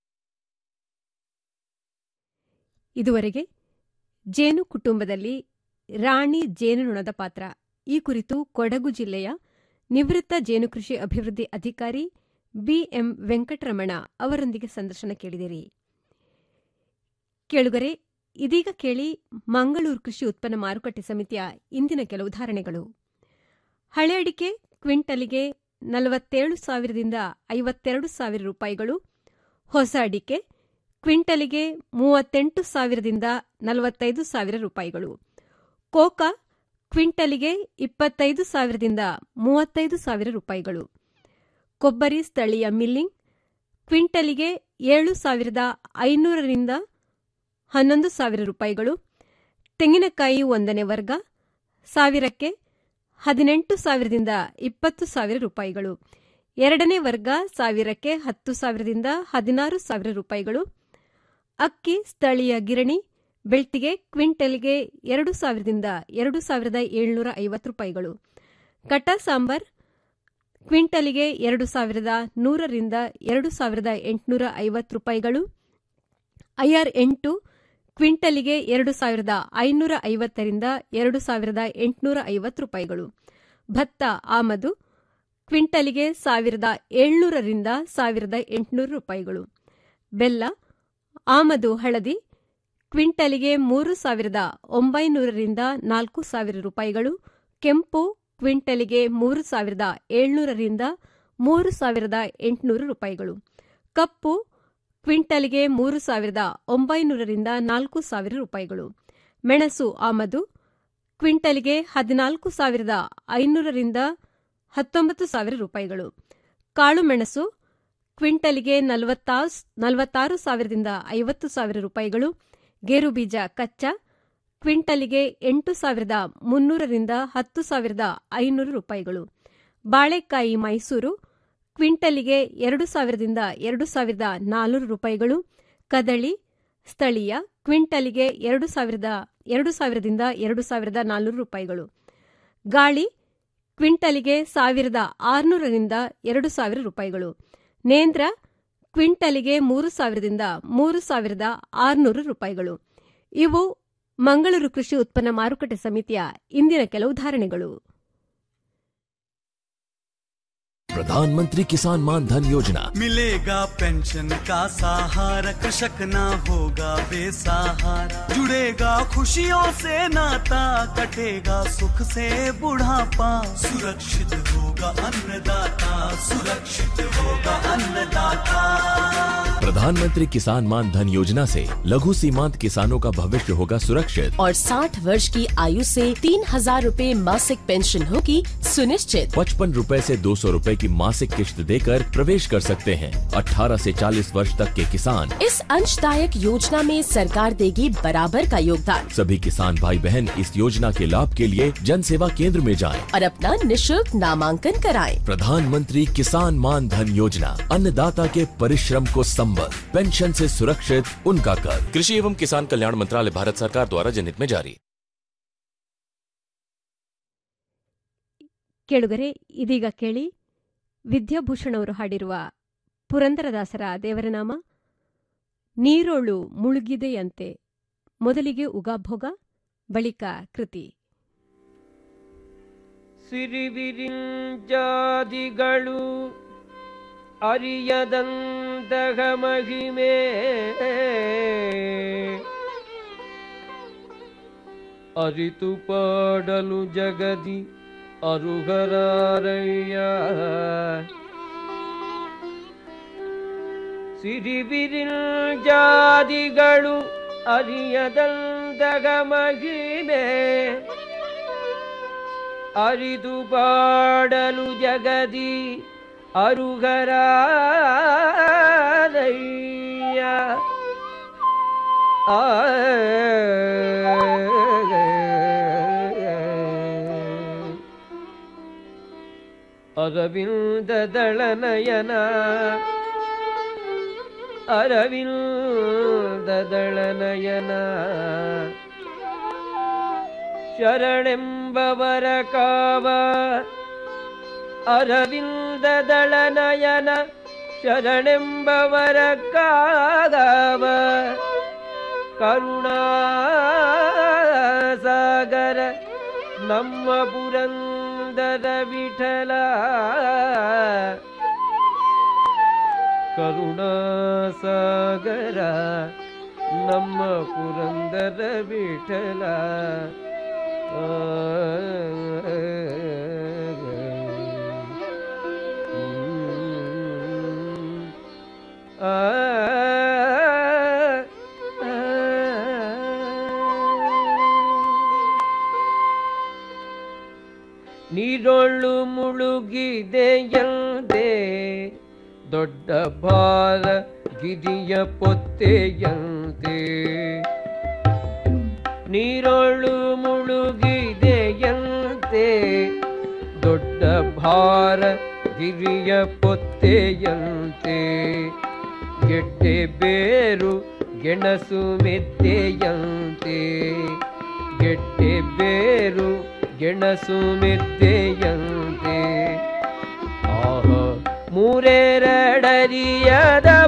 S1: ಇದುವರೆಗೆ ಜೇನು ಕುಟುಂಬದಲ್ಲಿ ರಾಣಿ ಜೇನುನೊಣದ ಪಾತ್ರ ಈ ಕುರಿತು ಕೊಡಗು ಜಿಲ್ಲೆಯ ನಿವೃತ್ತ ಜೇನು ಕೃಷಿ ಅಭಿವೃದ್ಧಿ ಅಧಿಕಾರಿ ಬಿಎಂ ವೆಂಕಟರಮಣ ಅವರೊಂದಿಗೆ ಸಂದರ್ಶನ ಕೇಳಿದಿರಿ ಕೇಳುಗರೆ ಇದೀಗ ಕೇಳಿ ಮಂಗಳೂರು ಕೃಷಿ ಉತ್ಪನ್ನ ಮಾರುಕಟ್ಟೆ ಸಮಿತಿಯ ಇಂದಿನ ಕೆಲವು ಧಾರಣೆಗಳು ಹಳೆ ಅಡಿಕೆ ಕ್ವಿಂಟಲಿಗೆ ನಲವತ್ತೇಳು ಸಾವಿರದಿಂದ ಐವತ್ತೆರಡು ಸಾವಿರ ರೂಪಾಯಿಗಳು ಹೊಸ ಅಡಿಕೆ ಕ್ವಿಂಟಲಿಗೆ ಮೂವತ್ತೆಂಟು ಸಾವಿರದಿಂದ ನಲವತ್ತೈದು ಸಾವಿರ ರೂಪಾಯಿಗಳು ಕೋಕಾ ಕ್ವಿಂಟಲಿಗೆ ಇಪ್ಪತ್ತೈದು ಸಾವಿರದಿಂದ ಮೂವತ್ತೈದು ಸಾವಿರ ರೂಪಾಯಿಗಳು ಕೊಬ್ಬರಿ ಸ್ಥಳೀಯ ಮಿಲ್ಲಿಂಗ್ ಕ್ವಿಂಟಲಿಗೆ ಏಳು ಸಾವಿರದ ಐನೂರರಿಂದ ಹನ್ನೊಂದು ಸಾವಿರ ರೂಪಾಯಿಗಳು ತೆಂಗಿನಕಾಯಿ ಒಂದನೇ ವರ್ಗ ಸಾವಿರಕ್ಕೆ ಹದಿನೆಂಟು ಸಾವಿರದಿಂದ ಇಪ್ಪತ್ತು ಸಾವಿರ ರೂಪಾಯಿಗಳು ಎರಡನೇ ವರ್ಗ ಸಾವಿರಕ್ಕೆ ಹತ್ತು ಸಾವಿರದಿಂದ ಹದಿನಾರು ಸಾವಿರ ರೂಪಾಯಿಗಳು ಅಕ್ಕಿ ಸ್ಥಳೀಯ ಗಿರಣಿ ಬೆಳ್ತಿಗೆ ಕ್ವಿಂಟಲ್ಗೆ ಎರಡು ಸಾವಿರದಿಂದ ಎರಡು ಸಾವಿರದ ಏಳ್ನೂರ ಐವತ್ತು ರೂಪಾಯಿಗಳು ಕಟ ಸಾಂಬಾರ್ ಕ್ವಿಂಟಲಿಗೆ ಎರಡು ಸಾವಿರದ ನೂರರಿಂದ ಎರಡು ಸಾವಿರದ ಎಂಟುನೂರ ಐವತ್ತು ರೂಪಾಯಿಗಳು ಐಆರ್ ಎಂಟು ಕ್ವಿಂಟಲಿಗೆ ಎರಡು ಸಾವಿರದ ಐನೂರ ಐವತ್ತರಿಂದ ಎರಡು ಸಾವಿರದ ಎಂಟುನೂರ ಐವತ್ತು ರೂಪಾಯಿಗಳು ಭತ್ತ ಆಮದು ಕ್ವಿಂಟಲಿಗೆ ಸಾವಿರದ ಏಳ್ನೂರರಿಂದ ಸಾವಿರದ ಎಂಟುನೂರು ರೂಪಾಯಿಗಳು ಬೆಲ್ಲ ಆಮದು ಹಳದಿ ಕ್ವಿಂಟಲಿಗೆ ಮೂರು ಸಾವಿರದ ಒಂಬೈನೂರರಿಂದ ನಾಲ್ಕು ಸಾವಿರ ರೂಪಾಯಿಗಳು ಕೆಂಪು ಕ್ವಿಂಟಲಿಗೆ ಮೂರು ಸಾವಿರದ ಏಳ್ನೂರರಿಂದ ಮೂರು ಸಾವಿರದ ಎಂಟುನೂರು ರೂಪಾಯಿಗಳು ಕಪ್ಪು ಕ್ವಿಂಟಲ್ಗೆ ಮೂರು ಸಾವಿರದ ಒಂಬೈನೂರರಿಂದ ನಾಲ್ಕು ಸಾವಿರ ರೂಪಾಯಿಗಳು ಮೆಣಸು ಆಮದು ಕ್ವಿಂಟಲ್ಗೆ ಹದಿನಾಲ್ಕು ಸಾವಿರದ ಐನೂರರಿಂದ ಹತ್ತೊಂಬತ್ತು ಸಾವಿರ ರೂಪಾಯಿಗಳು ಕಾಳು ಮೆಣಸು ಕ್ವಿಂಟಲ್ಗೆ ನಲವತ್ತಾರು ಸಾವಿರದಿಂದ ಐವತ್ತು ಸಾವಿರ ರೂಪಾಯಿಗಳು ಗೇರು ಬೀಜ ಕಚ್ಚಾ ಕ್ವಿಂಟಲ್ಗೆ ಎಂಟು ಸಾವಿರದ ಮುನ್ನೂರರಿಂದ ಹತ್ತು ಸಾವಿರದ ಐನೂರು ರೂಪಾಯಿಗಳು ಬಾಳೆಕಾಯಿ ಮೈಸೂರು ಕ್ವಿಂಟಲಿಗೆ ಎರಡು ಸಾವಿರದಿಂದ ಎರಡು ಸಾವಿರದ ನಾಲ್ನೂರು ರೂಪಾಯಿಗಳು ಕದಳಿ ಸ್ಥಳೀಯ ಕ್ವಿಂಟಲಿಗೆ ಎರಡು ಸಾವಿರದ ಎರಡು ಸಾವಿರದಿಂದ ಎರಡು ಸಾವಿರದ ನಾಲ್ನೂರು ರೂಪಾಯಿಗಳು ಗಾಳಿ ಕ್ವಿಂಟಲಿಗೆ ಸಾವಿರದ ಆರುನೂರರಿಂದ ಎರಡು ಸಾವಿರ ರೂಪಾಯಿಗಳು ನೇಂದ್ರ ಕ್ವಿಂಟಲಿಗೆ ಮೂರು ಸಾವಿರದಿಂದ ಮೂರು ಸಾವಿರದ ಆರುನೂರು ರೂಪಾಯಿಗಳು ಇವು ಮಂಗಳೂರು ಕೃಷಿ ಉತ್ಪನ್ನ ಮಾರುಕಟ್ಟೆ ಸಮಿತಿಯ ಇಂದಿನ ಕೆಲವು ಧಾರಣೆಗಳು
S8: प्रधानमंत्री किसान मान धन योजना
S9: मिलेगा पेंशन का सहारा कृषक ना होगा बेसहारा जुड़ेगा खुशियों से नाता कटेगा सुख से बुढ़ापा सुरक्षित होगा अन्नदाता सुरक्षित होगा अन्नदाता
S8: प्रधानमंत्री किसान मान धन योजना से लघु सीमांत किसानों का भविष्य होगा सुरक्षित
S10: और 60 वर्ष की आयु से तीन हजार रूपए मासिक पेंशन होगी सुनिश्चित
S8: पचपन रूपए से दो सौ रूपए की मासिक किश्त देकर प्रवेश कर सकते हैं 18 से 40 वर्ष तक के किसान
S10: इस अंशदायक योजना में सरकार देगी बराबर का योगदान
S8: सभी किसान भाई बहन इस योजना के लाभ के लिए जन सेवा केंद्र में जाएं।
S10: और अपना निशुल्क नामांकन कराएं।
S8: प्रधानमंत्री किसान मान धन योजना अन्नदाता के परिश्रम को संबल पेंशन से सुरक्षित उनका कर कृषि एवं किसान कल्याण मंत्रालय भारत सरकार द्वारा जनहित में जारी
S1: ಕೇಳುಗರೆ ಇದೀಗ ಕೇಳಿ ವಿದ್ಯಾಭೂಷಣ್ ಅವರು ಹಾಡಿರುವ ಪುರಂದರದಾಸರ ದೇವರನಾಮ ನೀರೋಳು ಮುಳುಗಿದೆಯಂತೆ ಮೊದಲಿಗೆ ಉಗಾಭೋಗ ಬಳಿಕ ಕೃತಿ
S11: ಸಿರಿವಿರಿಂಜಾದಿಗಳು ಅರಿಯದಂತಹ ಮಹಿಮೆ ಅರಿತು ಪಾಡಲು ಜಗದಿ ಅರುಗರಾರಯ್ಯ ಸಿರಿವಿರಿಂಜಾದಿಗಳು ಅರಿಯದಂತಹ ಮಹಿಮೆ ಅರಿದು ಬಾಡಲು ಜಗದಿ ಅರುಗರಾರಯ್ಯ ಆ ಅರವಿಂದ ದಳನಯನ ಅರವಿಂದ ದಳನಯನ ಶರಣೆಂಬವರ ಕಾವ ಅರವಿಂದ ದಳನಯನ ಶರಣೆಂಬವರ ಕಾಗವ ಕರುಣಾ ಸಾಗರ ನಮ್ಮ ಪುರಂದರ ವಿಠಲ ಕರುಣಾ ಸಾಗರ ನಮ್ಮ ಪುರಂದರ ವಿಠಲ ಆ, ಹ್ಮ್. ಆ, ನೀರೊಳ್ಳು ಮುಳುಗಿದೆಯಂದೆ ದೊಡ್ಡ ಬಾಲ ಗಿರಿಯ ಪೊತ್ತೆಯಂತೆ ನೀರೊಳ್ಳು ಮುಳುಗಿದೆಯಂತೆ ದೊಡ್ಡ ಭಾರ ಗಿರಿಯ ಪೊತ್ತೆಯಂತೆ ಗೆಡ್ಡೆ ಬೇರು ಗೆಣಸು ಮೆದ್ದೆಯಂತೆ ಗೆಡ್ಡೆ ಬೇರು ಗೆಣಸು ಮೆದ್ದೆಯಂತೆ ಆಹ ಮೂರೆರಡರಿಯದ